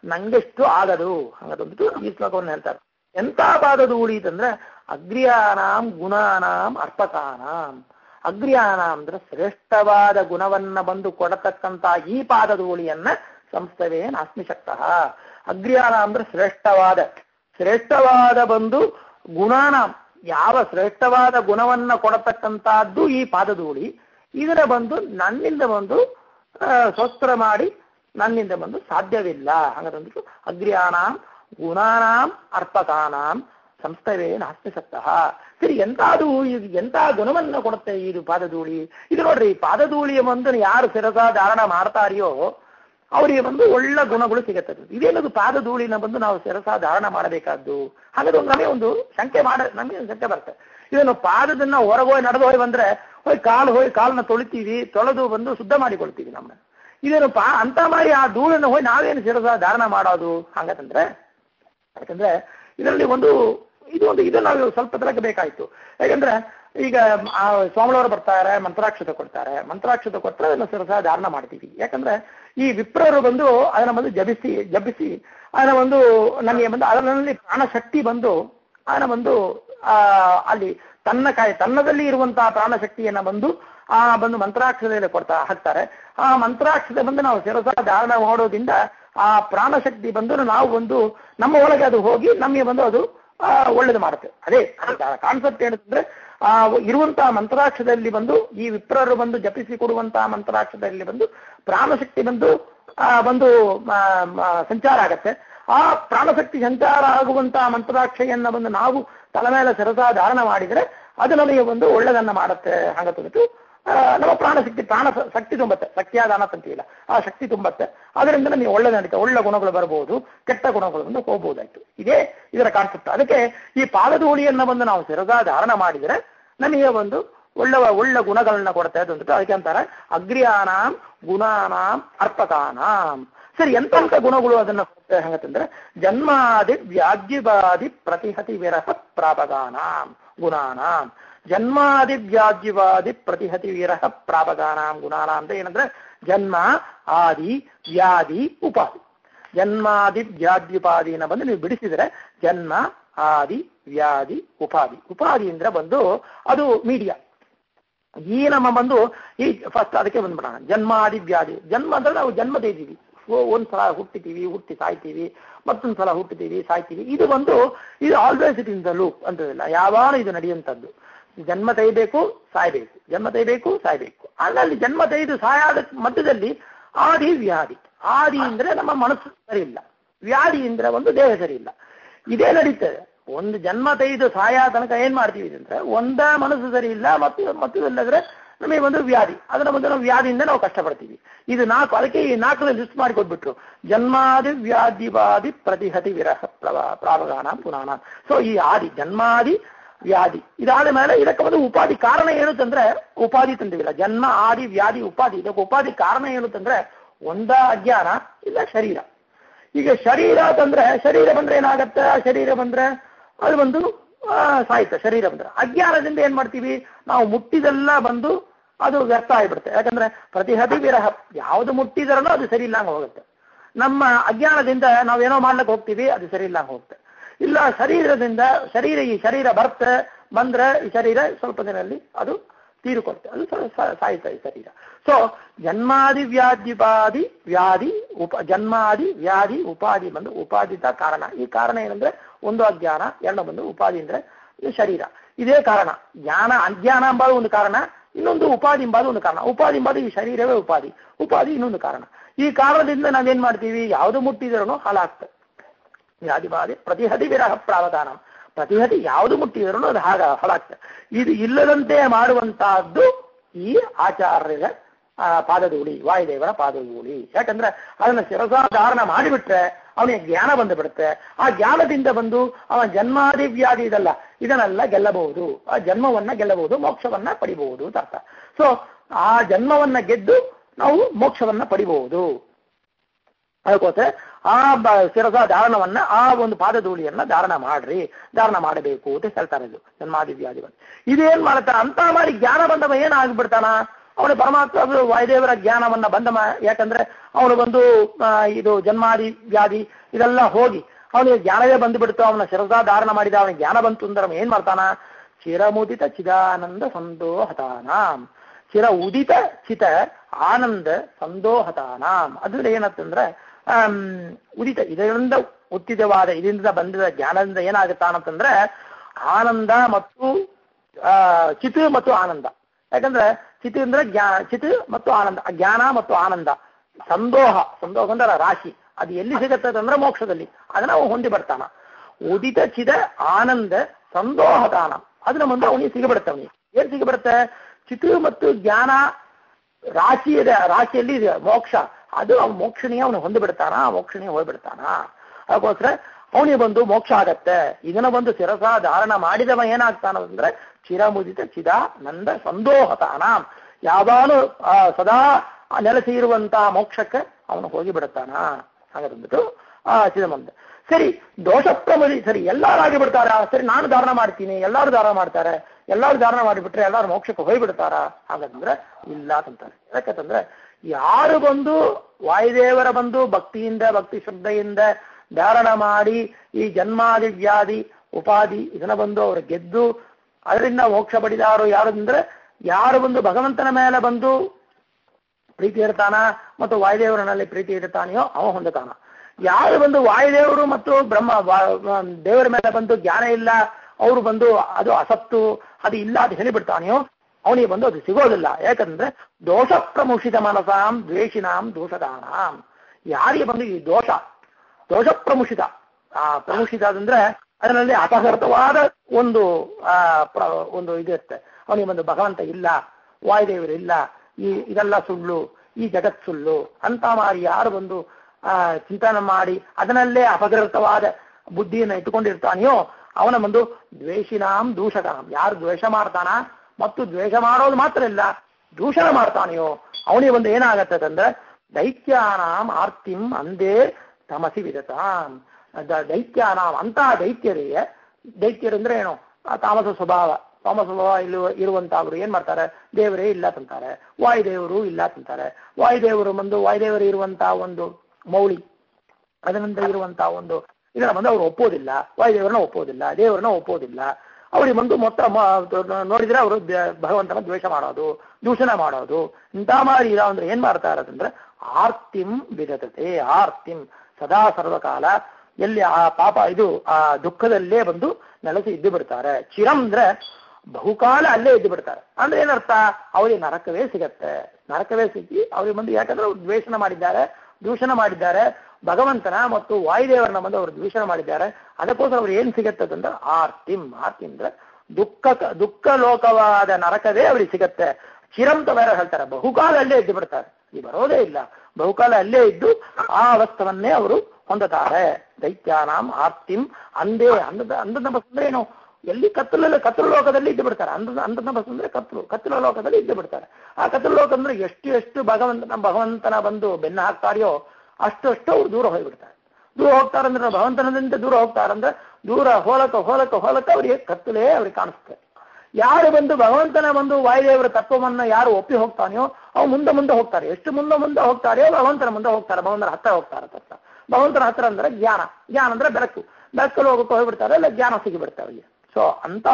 Speaker 1: ನಂಗೆಷ್ಟು ಆಗದು ಹಂಗಂದ್ಬಿಟ್ಟು ಈ ಶ್ಲೋಕವನ್ನು ಹೇಳ್ತಾರೆ ಎಂತ ಪಾದಧೂಳಿ ಅಂತಂದ್ರೆ ಅಗ್ರ್ಯಾನಾಂ ಗುಣಾನಾಂ ಅರ್ಪಕಾನಾಂ ಅಗ್ರ್ಯಾನ ಅಂದ್ರೆ ಶ್ರೇಷ್ಠವಾದ ಗುಣವನ್ನ ಬಂದು ಕೊಡತಕ್ಕಂತ ಈ ಪಾದಧೂಳಿಯನ್ನ ಸಂಸ್ಥವೇ ನಾಸ್ಮಿ ಶಕ್ತಃ ಅಗ್ರ್ಯಾನ ಅಂದ್ರೆ ಶ್ರೇಷ್ಠವಾದ ಶ್ರೇಷ್ಠವಾದ ಬಂದು ಗುಣಾನ ಯಾವ ಶ್ರೇಷ್ಠವಾದ ಗುಣವನ್ನ ಕೊಡತಕ್ಕಂತಹದ್ದು ಈ ಪಾದಧೂಳಿ ಇದರ ಬಂದು ನನ್ನಿಂದ ಬಂದು ಆ, ಸ್ವಸ್ತ್ರ ಮಾಡಿ ನನ್ನಿಂದ ಬಂದು ಸಾಧ್ಯವಿಲ್ಲ ಹಾಗಾದ್ರೆ ಅಗ್ರ್ಯಾನಾಂ ಗುಣಾನಾಂ ಅರ್ಪಕಾನಾಂ ಸಂಸ್ಥವೇ ನಾಸ್ತಿ ಸಕ್ತಃ ಸರಿ ಎಂತಾದು ಇದು ಎಂತ ಗುಣವನ್ನ ಕೊಡುತ್ತೆ ಇದು ಪಾದಧೂಳಿ ಇದು ನೋಡ್ರಿ ಪಾದಧೂಳಿಯ ಒಂದು ಯಾರು ಶಿರಸ ಧಾರಣ ಮಾಡ್ತಾರಿಯೋ ಅವರಿಗೆ ಒಂದು ಒಳ್ಳೆ ಗುಣಗಳು ಸಿಗುತ್ತೆ ಇದೇನದು ಪಾದಧೂಳಿನ ಬಂದು ನಾವು ಶಿರಸ ಧಾರಣ ಮಾಡಬೇಕಾದ್ದು ಹಾಗಾದ್ರೆ ಒಂದು ನಮಗೆ ಒಂದು ಶಂಕೆ ಮಾಡ ನಮಗೆ ಒಂದು ಶಂಕೆ ಬರುತ್ತೆ ಇದನ್ನು ಪಾದದನ್ನ ಹೊರಗೋಗಿ ನಡೆದು ಹೋಗಿ ಬಂದ್ರೆ ಹೋಗಿ ಕಾಲು ಹೋಗಿ ಕಾಲನ್ನ ತೊಳಿತೀವಿ ತೊಳೆದು ಬಂದು ಶುದ್ಧ ಮಾಡಿಕೊಳ್ತೀವಿ ನಮ್ಮ ಇದೇನು ಪಾ ಅಂತ ಮಾಡಿ ಆ ಧೂಳನ್ನು ಹೋಗಿ ನಾವೇನು ಶಿರಸ ಧಾರಣ ಮಾಡೋದು ಹಂಗಂತಂದ್ರೆ ಯಾಕಂದ್ರೆ ಇದರಲ್ಲಿ ಒಂದು ಇದು ಒಂದು ಇದು ನಾವು ಸ್ವಲ್ಪ ತರಕ್ಕೆ ಬೇಕಾಯ್ತು ಯಾಕಂದ್ರೆ ಈಗ ಆ ಸ್ವಾಮಿಯವರು ಬರ್ತಾರೆ ಮಂತ್ರಾಕ್ಷತೆ ಕೊಡ್ತಾರೆ ಮಂತ್ರಾಕ್ಷತೆ ಕೊಟ್ಟರೆ ಅದನ್ನು ಶಿರಸ ಧಾರಣ ಮಾಡ್ತೀವಿ ಯಾಕಂದ್ರೆ ಈ ವಿಪ್ರರು ಬಂದು ಅದನ್ನ ಬಂದು ಜಪಿಸಿ ಜಪಿಸಿ ಅದನ್ನ ಒಂದು ನಮಗೆ ಬಂದು ಅದರಲ್ಲಿ ಪ್ರಾಣಶಕ್ತಿ ಬಂದು ಅದನ್ನ ಒಂದು ಆ ಅಲ್ಲಿ ತನ್ನ ಕಾಯ ತನ್ನದಲ್ಲಿ ಇರುವಂತಹ ಪ್ರಾಣಶಕ್ತಿಯನ್ನ ಬಂದು ಆ ಬಂದು ಮಂತ್ರಾಕ್ಷತೆಯಲ್ಲಿ ಕೊಡ್ತಾ ಹಾಕ್ತಾರೆ ಆ ಮಂತ್ರಾಕ್ಷತೆ ಬಂದು ನಾವು ಶಿರಸ ಧಾರಣ ಮಾಡೋದ್ರಿಂದ ಆ ಪ್ರಾಣಶಕ್ತಿ ಬಂದು ನಾವು ಒಂದು ನಮ್ಮ ಒಳಗೆ ಅದು ಹೋಗಿ ನಮಗೆ ಬಂದು ಅದು ಆ, ಒಳ್ಳೇದು ಮಾಡುತ್ತೆ ಅದೇ ಕಾನ್ಸೆಪ್ಟ್ ಏನಂತಂದ್ರೆ ಆ ಇರುವಂತಹ ಮಂತ್ರಾಕ್ಷದಲ್ಲಿ ಬಂದು ಈ ವಿಪ್ರರು ಬಂದು ಜಪಿಸಿ ಕೊಡುವಂತಹ ಮಂತ್ರಾಕ್ಷದಲ್ಲಿ ಬಂದು ಪ್ರಾಣಶಕ್ತಿ ಬಂದು ಆ ಬಂದು ಆ, ಆ, ಸಂಚಾರ ಆಗತ್ತೆ ಆ ಪ್ರಾಣಶಕ್ತಿ ಸಂಚಾರ ಆಗುವಂತಹ ಮಂತ್ರಾಕ್ಷೆಯನ್ನ ಬಂದು ನಾವು ತಲೆ ಮೇಲೆ ಸರಸ ಧಾರಣ ಮಾಡಿದ್ರೆ ಅದು ನಮಗೆ ಒಂದು ಒಳ್ಳೆದನ್ನ ಮಾಡುತ್ತೆ ಹಾಗಂತಂದ್ಬಿಟ್ಟು ಆ, ನಮ್ಮ ಪ್ರಾಣಶಕ್ತಿ ಪ್ರಾಣ ಸ- ಶಕ್ತಿ ತುಂಬತ್ತೆ ಶಕ್ತಿಯಾದಾನ ಅಂತೀವಿಲ್ಲ ಆ ಶಕ್ತಿ ತುಂಬತ್ತೆ ಅದರಿಂದ ನಮಗೆ ಒಳ್ಳೆ ನಡೀತೆ ಒಳ್ಳೆ ಗುಣಗಳು ಬರಬಹುದು ಕೆಟ್ಟ ಗುಣಗಳು ಬಂದು ಹೋಗ್ಬೋದಾಯ್ತು ಇದೇ ಇದರ ಕಾನ್ಸೆಪ್ಟ್ ಅದಕ್ಕೆ ಈ ಪಾದಧೂಳಿಯನ್ನ ಬಂದು ನಾವು ಶಿರಸ ಧಾರಣ ಮಾಡಿದರೆ ನಮಗೆ ಒಂದು ಒಳ್ಳೆ ಒಳ್ಳೆ ಗುಣಗಳನ್ನ ಕೊಡುತ್ತೆ ಅದು ಅಂದ್ಬಿಟ್ಟು ಅದಕ್ಕೆ ಅಂತಾರೆ ಅಗ್ರ್ಯಾನಾಂ ಗುಣಾನಾಂ ಅರ್ಪಕಾನಾಂ ಸರಿ ಎಂತೆಂತ ಗುಣಗಳು ಅದನ್ನ ಕೊಡುತ್ತೆ ಹಂಗಂತಂದ್ರೆ ಜನ್ಮಾದಿ ವ್ಯಾಜ್ಯವಾದಿ ಪ್ರತಿಹತಿ ವಿರಹ ಪ್ರಾಪಗಾನಾಂ ಗುಣಾನಾಂ ಜನ್ಮಾದಿ ವ್ಯಾಜ್ಯವಾದಿ ಪ್ರತಿಹತಿ ವಿರಹ ಪ್ರಾಪಗಾನಾಂ ಗುಣಾನಾಂ ಅಂತ ಏನಂದ್ರೆ ಜನ್ಮ ಆದಿ ವ್ಯಾಧಿ ಉಪಾಧಿ ಜನ್ಮಾದಿ ವ್ಯಾಧ್ಯುಪಾದಿನ ಬಂದು ನೀವು ಬಿಡಿಸಿದರೆ ಜನ್ಮ ಆದಿ ವ್ಯಾಧಿ ಉಪಾಧಿ ಉಪಾಧಿ ಅಂದ್ರೆ ಬಂದು ಅದು ಮೀಡಿಯಾ ಈ ನಮ್ಮ ಬಂದು ಈ ಫಸ್ಟ್ ಅದಕ್ಕೆ ಬಂದ್ಬಿಡೋಣ ಜನ್ಮಾದಿ ವ್ಯಾಧಿ ಜನ್ಮ ಅಂದ್ರೆ ನಾವು ಜನ್ಮ ತೆಗೆದೀವಿ ಒಂದ್ಸಲ ಹುಟ್ಟಿತೀವಿ ಹುಟ್ಟಿ ಸಾಯ್ತೀವಿ ಮತ್ತೊಂದ್ ಸಲ ಹುಟ್ಟುತ್ತೀವಿ ಸಾಯ್ತೀವಿ ಇದು ಬಂದು ಇದು always it in the loop ಅಂತದಿಲ್ಲ ಯಾವಾಗ ಇದು ನಡೆಯುವಂಥದ್ದು ಜನ್ಮ ತೆಗಿಬೇಕು ಸಾಯ್ಬೇಕು ಜನ್ಮ ತೆಗಿಬೇಕು ಸಾಯ್ಬೇಕು ಅಲ್ಲಲ್ಲಿ ಜನ್ಮ ತೆಗೆದು ಸಾಯಾದ ಮಧ್ಯದಲ್ಲಿ ಆದಿ ವ್ಯಾಧಿ ಆದಿ ಅಂದ್ರೆ ನಮ್ಮ ಮನಸ್ಸು ಸರಿ ಇಲ್ಲ ವ್ಯಾಧಿ ಅಂದ್ರೆ ಒಂದು ದೇಹ ಸರಿ ಇಲ್ಲ ಇದೇ ನಡೀತದೆ ಒಂದು ಜನ್ಮ ತೆಗೆದು ಸಾಯ ತನಕ ಏನ್ ಮಾಡ್ತೀವಿ ಅಂದ್ರೆ ಒಂದ ಮನಸ್ಸು ಸರಿ ಇಲ್ಲ ಮತ್ತು ಮತ್ತು ಇಲ್ಲದ್ರೆ ನಮಗೆ ಒಂದು ವ್ಯಾಧಿ ಅದನ್ನ ಒಂದು ನಾವು ವ್ಯಾಧಿಯಿಂದ ನಾವು ಕಷ್ಟಪಡ್ತೀವಿ ಇದು ನಾಲ್ಕು ಅದಕ್ಕೆ ಈ ನಾಲ್ಕರಲ್ಲಿ ಲಿಸ್ಟ್ ಮಾಡಿ ಕೊಟ್ಬಿಟ್ರು ಜನ್ಮಾದಿ ವ್ಯಾಧಿವಾದಿ ಪ್ರತಿಹತಿ ವಿರಹ ಪ್ರವ ಪ್ರಾವಗಾನ ಪುರಾಣ ಸೊ ಈ ಆದಿ ಜನ್ಮಾದಿ ವ್ಯಾಧಿ ಇದಾದ ಮೇಲೆ ಇದಕ್ಕೆ ಒಂದು ಉಪಾಧಿ ಕಾರಣ ಏನು ತಂದ್ರೆ ಉಪಾಧಿ ತಂದಿವಿಲ್ಲ ಜನ್ಮ ಆದಿ ವ್ಯಾಧಿ ಉಪಾಧಿ ಇದಕ್ಕೆ ಉಪಾಧಿ ಕಾರಣ ಏನು ತಂದ್ರೆ ಒಂದ ಅಜ್ಞಾನ ಇಲ್ಲ ಶರೀರ ಈಗ ಶರೀರ ತಂದ್ರೆ ಶರೀರ ಬಂದ್ರೆ ಏನಾಗತ್ತೆ ಆ ಶರೀರ ಬಂದ್ರೆ ಅದು ಬಂದು ಆ, ಸಾಯ್ತೆ ಶರೀರ ಬಂದ್ರೆ ಅಜ್ಞಾನದಿಂದ ಏನ್ ಮಾಡ್ತೀವಿ ನಾವು ಮುಟ್ಟಿದೆಲ್ಲ ಬಂದು ಅದು ವ್ಯರ್ಥ ಆಗಿಬಿಡುತ್ತೆ ಯಾಕಂದ್ರೆ ಪ್ರತಿಹತಿ ವಿರಹ ಯಾವುದು ಮುಟ್ಟಿದರನೋ ಅದು ಸರಿ ಇಲ್ಲ ಹೋಗುತ್ತೆ ನಮ್ಮ ಅಜ್ಞಾನದಿಂದ ನಾವೇನೋ ಮಾಡ್ಲಿಕ್ಕೆ ಹೋಗ್ತೀವಿ ಅದು ಸರಿ ಇಲ್ಲ ಹೋಗುತ್ತೆ ಇಲ್ಲ ಶರೀರದಿಂದ ಶರೀರ ಈ ಶರೀರ ಬರ್ತೆ ಬಂದ್ರೆ ಈ ಶರೀರ ಸ್ವಲ್ಪ ದಿನದಲ್ಲಿ ಅದು ತೀರಿಕೊಳ್ತೆ ಅದು ಸ- ಸ- ಸಾಯ್ತಾ ಈ ಶರೀರ ಸೊ ಜನ್ಮಾದಿ ವ್ಯಾಧಿಪಾದಿ ವ್ಯಾಧಿ ಉಪ ಜನ್ಮಾದಿ ವ್ಯಾಧಿ ಉಪಾಧಿ ಬಂದು ಉಪಾದಿತ ಕಾರಣ ಈ ಕಾರಣ ಏನಂದ್ರೆ ಒಂದು ಅಜ್ಞಾನ ಎರಡು ಬಂದು ಉಪಾಧಿ ಅಂದ್ರೆ ಇದು ಶರೀರ ಇದೇ ಕಾರಣ ಜ್ಞಾನ ಅಜ್ಞಾನ ಎಂಬುದು ಒಂದು ಕಾರಣ ಇನ್ನೊಂದು ಉಪಾಧಿ ಎಂಬುದು ಒಂದು ಕಾರಣ ಉಪಾಧಿ ಎಂಬುದು ಈ ಶರೀರವೇ ಉಪಾಧಿ ಉಪಾಧಿ ಇನ್ನೊಂದು ಕಾರಣ ಈ ಕಾರಣದಿಂದ ನಾವೇನ್ ಮಾಡ್ತೀವಿ ಯಾವುದು ಮುಟ್ಟಿದ್ರೂ ಹಾಳಾಗ್ತದೆ ವ್ಯಾಧಿಬಾಧೆ ಪ್ರತಿಹತಿ ವಿರಹ ಪ್ರಾವಧಾನ ಪ್ರತಿಹತಿ ಯಾವುದು ಮುಟ್ಟಿದರೂ ಅದು ಹಾಗ ಹಾಳಾಗ್ತದೆ ಇದು ಇಲ್ಲದಂತೆ ಮಾಡುವಂತಹದ್ದು ಈ ಆಚಾರ್ಯರ ಆ, ಪಾದಧೂಳಿ ವಾಯುದೇವರ ಪಾದಧೂಳಿ ಯಾಕಂದ್ರೆ ಅದನ್ನ ಶಿರಸಾಧಾರಣ ಮಾಡಿಬಿಟ್ರೆ ಅವನಿಗೆ ಜ್ಞಾನ ಬಂದು ಬಿಡುತ್ತೆ ಆ ಜ್ಞಾನದಿಂದ ಬಂದು ಅವನ ಜನ್ಮಾದಿ ವ್ಯಾಧಿ ಇದಲ್ಲ ಇದನ್ನೆಲ್ಲ ಗೆಲ್ಲಬಹುದು ಆ ಜನ್ಮವನ್ನ ಗೆಲ್ಲಬಹುದು ಮೋಕ್ಷವನ್ನ ಪಡಿಬಹುದು ಅಂತ ಅರ್ಥ ಸೊ ಆ ಜನ್ಮವನ್ನ ಗೆದ್ದು ನಾವು ಮೋಕ್ಷವನ್ನ ಪಡಿಬಹುದು ಅದಕ್ಕೋಸ್ಕರ ಆ ಬ- ಶಿರಸ ಧಾರಣವನ್ನ ಆ ಒಂದು ಪಾದಧೂಳಿಯನ್ನ ಧಾರಣ ಮಾಡ್ರಿ ಧಾರಣ ಮಾಡಬೇಕು ಅಂತ ಹೇಳ್ತಾರೆ ಇದು ಜನ್ಮಾದಿ ವ್ಯಾಧಿ ಬಂದು ಇದೇನ್ ಮಾಡ್ತಾನ ಅಂತ ಮಾಡಿ ಜ್ಞಾನ ಬಂದವ ಏನಾಗ್ಬಿಡ್ತಾನ ಅವನು ಪರಮಾತ್ಮ ಅದು ವಾಯುದೇವರ ಜ್ಞಾನವನ್ನ ಬಂದ ಮಾ- ಯಾಕಂದ್ರೆ ಅವನು ಬಂದು ಆ, ಇದು ಜನ್ಮಾದಿ ವ್ಯಾಧಿ ಇದೆಲ್ಲ ಹೋಗಿ ಅವನಿಗೆ ಜ್ಞಾನವೇ ಬಂದು ಬಿಡ್ತು ಅವನ ಶಿರಸಾ ಧಾರಣ ಮಾಡಿದ ಅವನಿಗೆ ಜ್ಞಾನ ಬಂತು ಅಂದ್ರೆ ಅವನು ಏನ್ ಮಾಡ್ತಾನ ಚಿರಮುದಿತ ಚಿದಾನಂದ ಸಂದೋಹತಾನಾಂ ಚಿರ ಉದಿತ ಚಿತ ಆನಂದ ಸಂದೋಹತಾನಾಂ ಅದ್ರ ಏನಂತಂದ್ರೆ ಆಮ್, ಉದಿತ ಇದರಿಂದ ಉತ್ತಿತವಾದ ಇದರಿಂದ ಬಂದಿದ ಜ್ಞಾನದಿಂದ ಏನಾಗುತ್ತಾನಂತಂದ್ರೆ ಆನಂದ ಮತ್ತು ಆ, ಚಿತ್ ಮತ್ತು ಆನಂದ ಯಾಕಂದ್ರೆ ಚಿತ್ ಅಂದ್ರೆ ಜ್ಞಾ ಚಿತ್ ಮತ್ತು ಆನಂದ ಆ ಜ್ಞಾನ ಮತ್ತು ಆನಂದ ಸಂದೋಹ ಸಂದೋಹ ಅಂದ್ರೆ ರಾಶಿ ಅದು ಎಲ್ಲಿ ಸಿಗತ್ತೆ ಅಂದ್ರೆ ಮೋಕ್ಷದಲ್ಲಿ ಅದನ್ನ ಅವನು ಹೊಂದಿ ಬರ್ತಾನ ಉದಿತ ಚಿದ ಆನಂದ ಸಂದೋಹತಾನ ಅದನ್ನ ಮುಂದೆ ಅವನಿಗೆ ಸಿಗಬಿಡುತ್ತೆ ಅವನಿಗೆ ಏನ್ ಸಿಗಬಿಡುತ್ತೆ ಚಿತ್ ಮತ್ತು ಜ್ಞಾನ ರಾಶಿ ಇದೆ ರಾಶಿಯಲ್ಲಿ ಇದೆ ಮೋಕ್ಷ ಅದು ಅವ್ನು ಮೋಕ್ಷಣೀಯ ಅವನು ಹೊಂದಿಬಿಡ್ತಾನ ಆ ಮೋಕ್ಷಣೀಯ ಹೋಗ್ಬಿಡ್ತಾನ ಅದಕ್ಕೋಸ್ಕರ ಅವನಿಗೆ ಬಂದು ಮೋಕ್ಷ ಆಗತ್ತೆ ಇದನ್ನ ಬಂದು ಶಿರಸ ಧಾರಣ ಮಾಡಿದವ ಏನಾಗ್ತಾನ ಅಂದ್ರೆ ಚಿರಮುದಿತ ಚಿದಾನಂದ ಸಂದೋಹತಾನ ಯಾವಾಗಲೂ ಆ, ಸದಾ ನೆಲೆಸಿ ಇರುವಂತಹ ಮೋಕ್ಷಕ್ಕೆ ಅವನು ಹೋಗಿ ಬಿಡುತ್ತಾನ ಹಾಗಂದ್ಬಿಟ್ಟು ಆ ಚಿದಮಂದ ಸರಿ ದೋಷ ಪ್ರಮದಿ ಸರಿ ಎಲ್ಲಾರಾಗಿ ಬಿಡ್ತಾರ ಸರಿ ನಾನು ಧಾರಣ ಮಾಡ್ತೀನಿ ಎಲ್ಲಾರು ಧಾರಣ ಮಾಡ್ತಾರೆ ಎಲ್ಲಾರು ಧಾರಣ ಮಾಡಿಬಿಟ್ರೆ ಎಲ್ಲಾರು ಮೋಕ್ಷಕ್ಕೆ ಹೋಗ್ಬಿಡ್ತಾರ ಹಾಗಂದ್ರೆ ಇಲ್ಲ ಅಂತಾರೆ ಯಾಕಂತಂದ್ರೆ ಯಾರು ಬಂದು ವಾಯುದೇವರ ಬಂದು ಭಕ್ತಿಯಿಂದ ಭಕ್ತಿ ಶ್ರದ್ಧೆಯಿಂದ ಧಾರಣ ಮಾಡಿ ಈ ಜನ್ಮಾದಿ ವ್ಯಾಧಿ ಉಪಾಧಿ ಇದನ್ನ ಬಂದು ಅವರು ಗೆದ್ದು ಅದರಿಂದ ಮೋಕ್ಷ ಪಡಿದಾರು ಯಾರು ಅಂದ್ರೆ ಯಾರು ಬಂದು ಭಗವಂತನ ಮೇಲೆ ಬಂದು ಪ್ರೀತಿ ಇರ್ತಾನ ಮತ್ತು ವಾಯುದೇವರನಲ್ಲಿ ಪ್ರೀತಿ ಇರ್ತಾನೆಯೋ ಅವ ಹೊಂದುತ್ತಾನ ಯಾರು ಬಂದು ವಾಯುದೇವರು ಮತ್ತು ಬ್ರಹ್ಮ ವಾ- ದೇವರ ಮೇಲೆ ಬಂದು ಜ್ಞಾನ ಇಲ್ಲ ಅವರು ಬಂದು ಅದು ಅಸತ್ತು ಅದು ಇಲ್ಲ ಅದು ಹೇಳಿಬಿಡ್ತಾನೆಯೋ ಅವನಿಗೆ ಬಂದು ಅದು ಸಿಗೋದಿಲ್ಲ ಯಾಕಂದ್ರೆ ದೋಷ ಪ್ರಮುಷಿತ ಮನಸಾಂ ದ್ವೇಷಿನಾಂ ದೋಷದಾನಾಂ ಯಾರಿಗೆ ಬಂದು ಈ ದೋಷ ದೋಷ ಪ್ರಮುಷಿತ ಆ ಪ್ರಮುಷಿತ ಅಂದ್ರೆ ಅದರಲ್ಲಿ ಅಪಹೃತವಾದ ಒಂದು ಆ ಪ್ರ- ಒಂದು ಇದಿರುತ್ತೆ ಅವನಿಗೆ ಬಂದು ಭಗವಂತ ಇಲ್ಲ ವಾಯುದೇವರು ಇಲ್ಲ ಈ ಇದೆಲ್ಲ ಸುಳ್ಳು ಈ ಜಗತ್ ಸುಳ್ಳು ಅಂತ ಮಾರಿ ಯಾರು ಬಂದು ಆ ಚಿಂತನೆ ಮಾಡಿ ಅದನ್ನಲ್ಲೇ ಅಪಹೃತವಾದ ಬುದ್ಧಿಯನ್ನು ಇಟ್ಟುಕೊಂಡಿರ್ತಾನೆಯೋ ಅವನ ಒಂದು ದ್ವೇಷಿನಾಂ ದೂಷಕನಾಂ ಯಾರು ದ್ವೇಷ ಮಾಡ್ತಾನ ಮತ್ತು ದ್ವೇಷ ಮಾಡೋದು ಮಾತ್ರ ಇಲ್ಲ ದೂಷಣ ಮಾಡ್ತಾನೆಯೋ ಅವನಿಗೆ ಒಂದು ಏನಾಗತ್ತೆ ಅಂದ್ರೆ ದೈತ್ಯಾನಾಂ ಆರ್ತಿಂ ಅಂದೇ ತಮಸಿ ವಿದತಾಂ ದ- ದೈತ್ಯಾನಾಂ ಅಂತಹ ದೈತ್ಯರಿಗೆ ದೈತ್ಯರಂದ್ರೆ ಏನು ಆ ತಾಮಸ ಸ್ವಭಾವ ತಾಮಸ ಸ್ವಭಾವ ಇರುವ ಇರುವಂತವ್ರು ಏನ್ ಮಾಡ್ತಾರೆ ದೇವರೇ ಇಲ್ಲ ತಂತಾರೆ ವಾಯುದೇವರು ಇಲ್ಲ ತಂತಾರೆ ವಾಯುದೇವರು ಬಂದು ವಾಯುದೇವರು ಇರುವಂತಹ ಒಂದು ಮೌಳಿ ಅದರಿಂದ ಇರುವಂತಹ ಒಂದು ಇದನ್ನ ಬಂದು ಅವರು ಒಪ್ಪೋದಿಲ್ಲ ವಾಯುದೇವರನ್ನ ಒಪ್ಪೋದಿಲ್ಲ ದೇವರನ್ನ ಒಪ್ಪೋದಿಲ್ಲ ಅವರಿಗೆ ಬಂದು ಮೊತ್ತ ಮ- ನೋಡಿದ್ರೆ ಅವರು ಭಗವಂತನ ದ್ವೇಷ ಮಾಡೋದು ದೂಷಣ ಮಾಡೋದು ಇಂಥ ಮಾರಿ ಇರೋ ಅಂದ್ರೆ ಏನ್ ಮಾಡ್ತಾ ಇರೋದಂದ್ರೆ ಆರ್ತಿಂ ವಿಗತತೆ ಆರ್ತಿಂ ಸದಾ ಸರ್ವಕಾಲ ಎಲ್ಲಿ ಆ ಪಾಪ ಇದು ಆ ದುಃಖದಲ್ಲೇ ಬಂದು ನೆಲೆಸಿ ಇದ್ದು ಬಿಡ್ತಾರೆ ಚಿರಂ ಅಂದ್ರೆ ಬಹುಕಾಲ ಅಲ್ಲೇ ಇದ್ದು ಬಿಡ್ತಾರೆ ಅಂದ್ರೆ ಏನರ್ಥ ಅವರಿಗೆ ನರಕವೇ ಸಿಗತ್ತೆ ನರಕವೇ ಸಿಕ್ಕಿ ಅವ್ರಿಗೆ ಬಂದು ಯಾಕಂದ್ರೆ ಅವ್ರು ದ್ವೇಷಣ ಮಾಡಿದ್ದಾರೆ ದೂಷಣ ಮಾಡಿದ್ದಾರೆ ಭಗವಂತನ ಮತ್ತು ವಾಯುದೇವರನ್ನ ಬಂದು ಅವರು ದೂಷಣ ಮಾಡಿದ್ದಾರೆ ಅದಕ್ಕೋಸ್ಕರ ಅವ್ರು ಏನ್ ಸಿಗತ್ತೆ ಅಂದ್ರೆ ಆರ್ತಿಂ ಆರ್ತಿ ಅಂದ್ರೆ ದುಃಖ ದುಃಖ ಲೋಕವಾದ ನರಕವೇ ಅವ್ರಿಗೆ ಸಿಗತ್ತೆ ಚಿರಂತ ಬೇರೆ ಹೇಳ್ತಾರೆ ಬಹುಕಾಲ ಅಲ್ಲೇ ಇದ್ದು ಬಿಡ್ತಾರೆ ಈ ಬರೋದೇ ಇಲ್ಲ ಬಹುಕಾಲ ಅಲ್ಲೇ ಇದ್ದು ಆ ಅವಸ್ಥವನ್ನೇ ಅವರು ಹೊಂದುತ್ತಾರೆ ದೈತ್ಯಾನಾಂ ಆರ್ತಿಂ ಅಂದೇ ಅಂದದ ಅಂದದ ಬಸ್ ಅಂದ್ರೆ ಏನು ಎಲ್ಲಿ ಕತ್ತಲಲ್ಲಿ ಕತ್ತಲು ಲೋಕದಲ್ಲಿ ಇದ್ದು ಬಿಡ್ತಾರೆ ಅಂದದ ಅಂದದ ಬಸ್ ಅಂದ್ರೆ ಕತ್ತಲು ಕತ್ತಲ ಲೋಕದಲ್ಲಿ ಇದ್ದು ಬಿಡ್ತಾರೆ ಆ ಕತ್ತಲು ಲೋಕ ಅಂದ್ರೆ ಎಷ್ಟು ಎಷ್ಟು ಭಗವಂತನ ಭಗವಂತನ ಬಂದು ಬೆನ್ನ ಹಾಕ್ತಾರೆಯೋ ಅಷ್ಟು ಅಷ್ಟು ಅವ್ರು ದೂರ ಹೋಗ್ಬಿಡ್ತಾರೆ ದೂರ ಹೋಗ್ತಾರಂದ್ರೆ ಭಗವಂತನದಿಂದ ದೂರ ಹೋಗ್ತಾರಂದ್ರೆ ದೂರ ಹೋಲಕ ಹೋಲಕ ಹೋಲಕ ಅವರಿಗೆ ಕತ್ತಲೇ ಅವ್ರಿಗೆ ಕಾಣಿಸುತ್ತೆ ಯಾರು ಬಂದು ಭಗವಂತನ ಒಂದು ವಾಯುದೇವರ ತತ್ವವನ್ನ ಯಾರು ಒಪ್ಪಿ ಹೋಗ್ತಾನೆಯೋ ಅವು ಮುಂದೆ ಮುಂದೆ ಹೋಗ್ತಾರೆ ಎಷ್ಟು ಮುಂದೆ ಮುಂದೆ ಹೋಗ್ತಾರೆಯೋ ಭಗವಂತನ ಮುಂದೆ ಹೋಗ್ತಾರೆ ಭಗವಂತನ ಹತ್ರ ಹೋಗ್ತಾರೆ ತಕ್ಕ ಭಗವಂತನ ಹತ್ರ ಅಂದ್ರೆ ಜ್ಞಾನ ಜ್ಞಾನ ಅಂದ್ರೆ ಬೆಳಕು ಬೆಳಕಲ್ಲಿ ಹೋಗಕ್ಕೆ ಹೋಗ್ಬಿಡ್ತಾರೆ ಇಲ್ಲ ಜ್ಞಾನ ಸಿಗಿಬಿಡ್ತಾರೆ ಅವರಿಗೆ ಸೊ ಅಂತ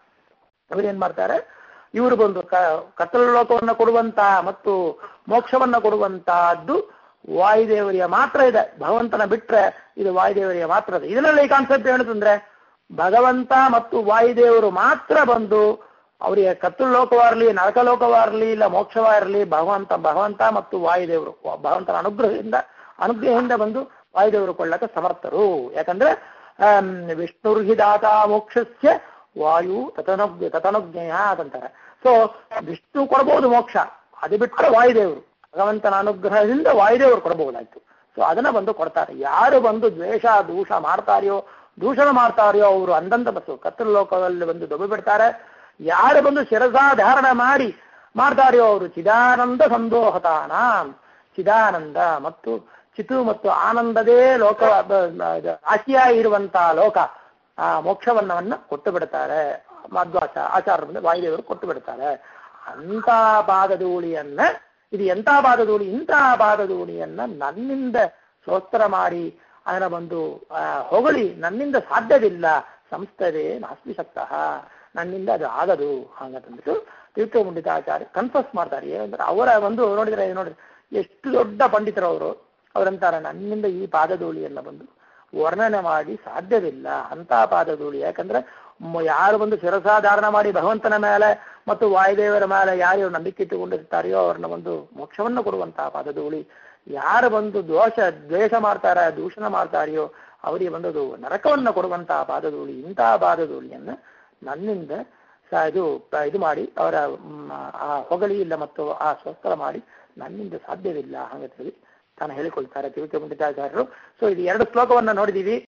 Speaker 1: ಅವ್ರೇನ್ ಮಾಡ್ತಾರೆ ಇವರು ಬಂದು ಕ ಕತ್ತಲ ಲೋಕವನ್ನ ಕೊಡುವಂತ ಮತ್ತು ಮೋಕ್ಷವನ್ನ ಕೊಡುವಂತಹದ್ದು ವಾಯುದೇವರಿಗೆ ಮಾತ್ರ ಇದೆ ಭಗವಂತನ ಬಿಟ್ರೆ ಇದು ವಾಯುದೇವರಿಗೆ ಮಾತ್ರ ಇದೆ ಇದರಲ್ಲಿ ಕಾನ್ಸೆಪ್ಟ್ ಏನಂತಂದ್ರೆ ಭಗವಂತ ಮತ್ತು ವಾಯುದೇವರು ಮಾತ್ರ ಬಂದು ಅವರಿಗೆ ಕತ್ತಲು ಲೋಕವಾರಲಿ ನರಕ ಲೋಕವಾರಲಿ ಇಲ್ಲ ಮೋಕ್ಷವಾಗಿರಲಿ ಭಗವಂತ ಭಗವಂತ ಮತ್ತು ವಾಯುದೇವರು ಭಗವಂತನ ಅನುಗ್ರಹದಿಂದ ಅನುಗ್ರಹದಿಂದ ಬಂದು ವಾಯುದೇವರು ಕೊಳ್ಳಕ್ಕೆ ಸಮರ್ಥರು ಯಾಕಂದ್ರೆ ಆಮ್, ವಿಷ್ಣುರ್ಹಿ ದಾತ ಮೋಕ್ಷಸ್ಯ ವಾಯು ತತನುಜ್ಞ ತತನುಜ್ಞಯ ಅಂತಾರೆ ಸೊ ವಿಷ್ಣು ಕೊಡಬಹುದು ಮೋಕ್ಷ ಅದು ಬಿಟ್ಟರೆ ವಾಯುದೇವರು ಭಗವಂತನ ಅನುಗ್ರಹದಿಂದ ವಾಯುದೇವರು ಕೊಡಬಹುದಾಯ್ತು ಸೊ ಅದನ್ನ ಬಂದು ಕೊಡ್ತಾರೆ ಯಾರು ಬಂದು ದ್ವೇಷ ದೂಷ ಮಾಡ್ತಾರೆಯೋ ದೂಷಣ ಮಾಡ್ತಾರೆಯೋ ಅವರು ಅಂದಂತ ಬಸ್ಸು ಕತ್ತಲು ಲೋಕದಲ್ಲಿ ಬಂದು ದೊಬ್ಬಿ ಬಿಡ್ತಾರೆ ಯಾರು ಬಂದು ಶಿರಸಾ ಧಾರಣ ಮಾಡಿ ಮಾಡ್ತಾರೆಯೋ ಅವರು ಚಿದಾನಂದ ಸಂದೋಹತಾನ ಚಿದಾನಂದ ಮತ್ತು ಚಿತು ಮತ್ತು ಆನಂದದೇ ಲೋಕ ರಾಶಿಯ ಇರುವಂತಹ ಲೋಕ ಆ ಮೋಕ್ಷವನ್ನವನ್ನ ಕೊಟ್ಟು ಬಿಡ್ತಾರೆ ಮಧ್ವಾಚ ಆಚಾರ ವಾಯುದೇವರು ಕೊಟ್ಟು ಬಿಡ್ತಾರೆ ಅಂತ ಪಾದಧೂಳಿಯನ್ನ ಇದು ಎಂಥ ಪಾದಧೂಳಿ ಇಂತಹ ಪಾದಧೂಳಿಯನ್ನ ನನ್ನಿಂದ ಸ್ತೋತ್ರ ಮಾಡಿ ಅದರ ಒಂದು ಆ, ಹೊಗಳಿ ನನ್ನಿಂದ ಸಾಧ್ಯವಿಲ್ಲ ಸಂಸ್ಥದೆ ನಾಸ್ತಿ ಶಕ್ತಃ ನನ್ನಿಂದ ಅದು ಆಗದು ಹಂಗಂತಂದ್ಬಿಟ್ಟು ತೀರ್ಥ ಮುಂಡಿತಾಚಾರ್ಯ ಕನ್ಫರ್ಸ್ ಮಾಡ್ತಾರೆ ಏನಂದ್ರೆ ಅವರ ಒಂದು ನೋಡಿದ್ರೆ ನೋಡ್ರಿ ಎಷ್ಟು ದೊಡ್ಡ ಪಂಡಿತರು ಅವರು ಅವರಂತಾರೆ ನನ್ನಿಂದ ಈ ಪಾದಧೂಳಿಯನ್ನ ಬಂದು ವರ್ಣನೆ ಮಾಡಿ ಸಾಧ್ಯವಿಲ್ಲ ಅಂತ ಪಾದಧೂಳಿ ಯಾಕಂದ್ರೆ ಮ- ಯಾರು ಬಂದು ಶಿರಸಾಧಾರಣ ಮಾಡಿ ಭಗವಂತನ ಮೇಲೆ ಮತ್ತು ವಾಯುದೇವರ ಮೇಲೆ ಯಾರು ನಂಬಿಕೆ ಇಟ್ಟುಕೊಂಡಿರ್ತಾರೆಯೋ ಅವ್ರನ್ನ ಒಂದು ಮೋಕ್ಷವನ್ನು ಕೊಡುವಂತಹ ಪಾದಧೂಳಿ ಯಾರು ಬಂದು ದೋಷ ದ್ವೇಷ ಮಾಡ್ತಾರ ದೂಷಣ ಮಾಡ್ತಾರೆಯೋ ಅವರಿಗೆ ಬಂದದು ನರಕವನ್ನ ಕೊಡುವಂತಹ ಪಾದಧೂಳಿ ಇಂತಹ ಪಾದಧೂಳಿಯನ್ನ ನನ್ನಿಂದ ಸ- ಇದು ಪ- ಇದು ಮಾಡಿ ಅವರ ಮ್, ಆ ಹೊಗಳಿ ಇಲ್ಲ ಮತ್ತು ಆ ಸ್ವಸ್ತ್ರ ಮಾಡಿ ನನ್ನಿಂದ ಸಾಧ್ಯವಿಲ್ಲ ಹಾಗೆ ಹೇಳಿ ತಾನು ಹೇಳಿಕೊಳ್ತಾರೆ ತಿರುಚ ಪಂಡಿತಾಚಾರ್ಯರು ಸೊ ಇದು ಎರಡು ಶ್ಲೋಕವನ್ನ ನೋಡಿದೀವಿ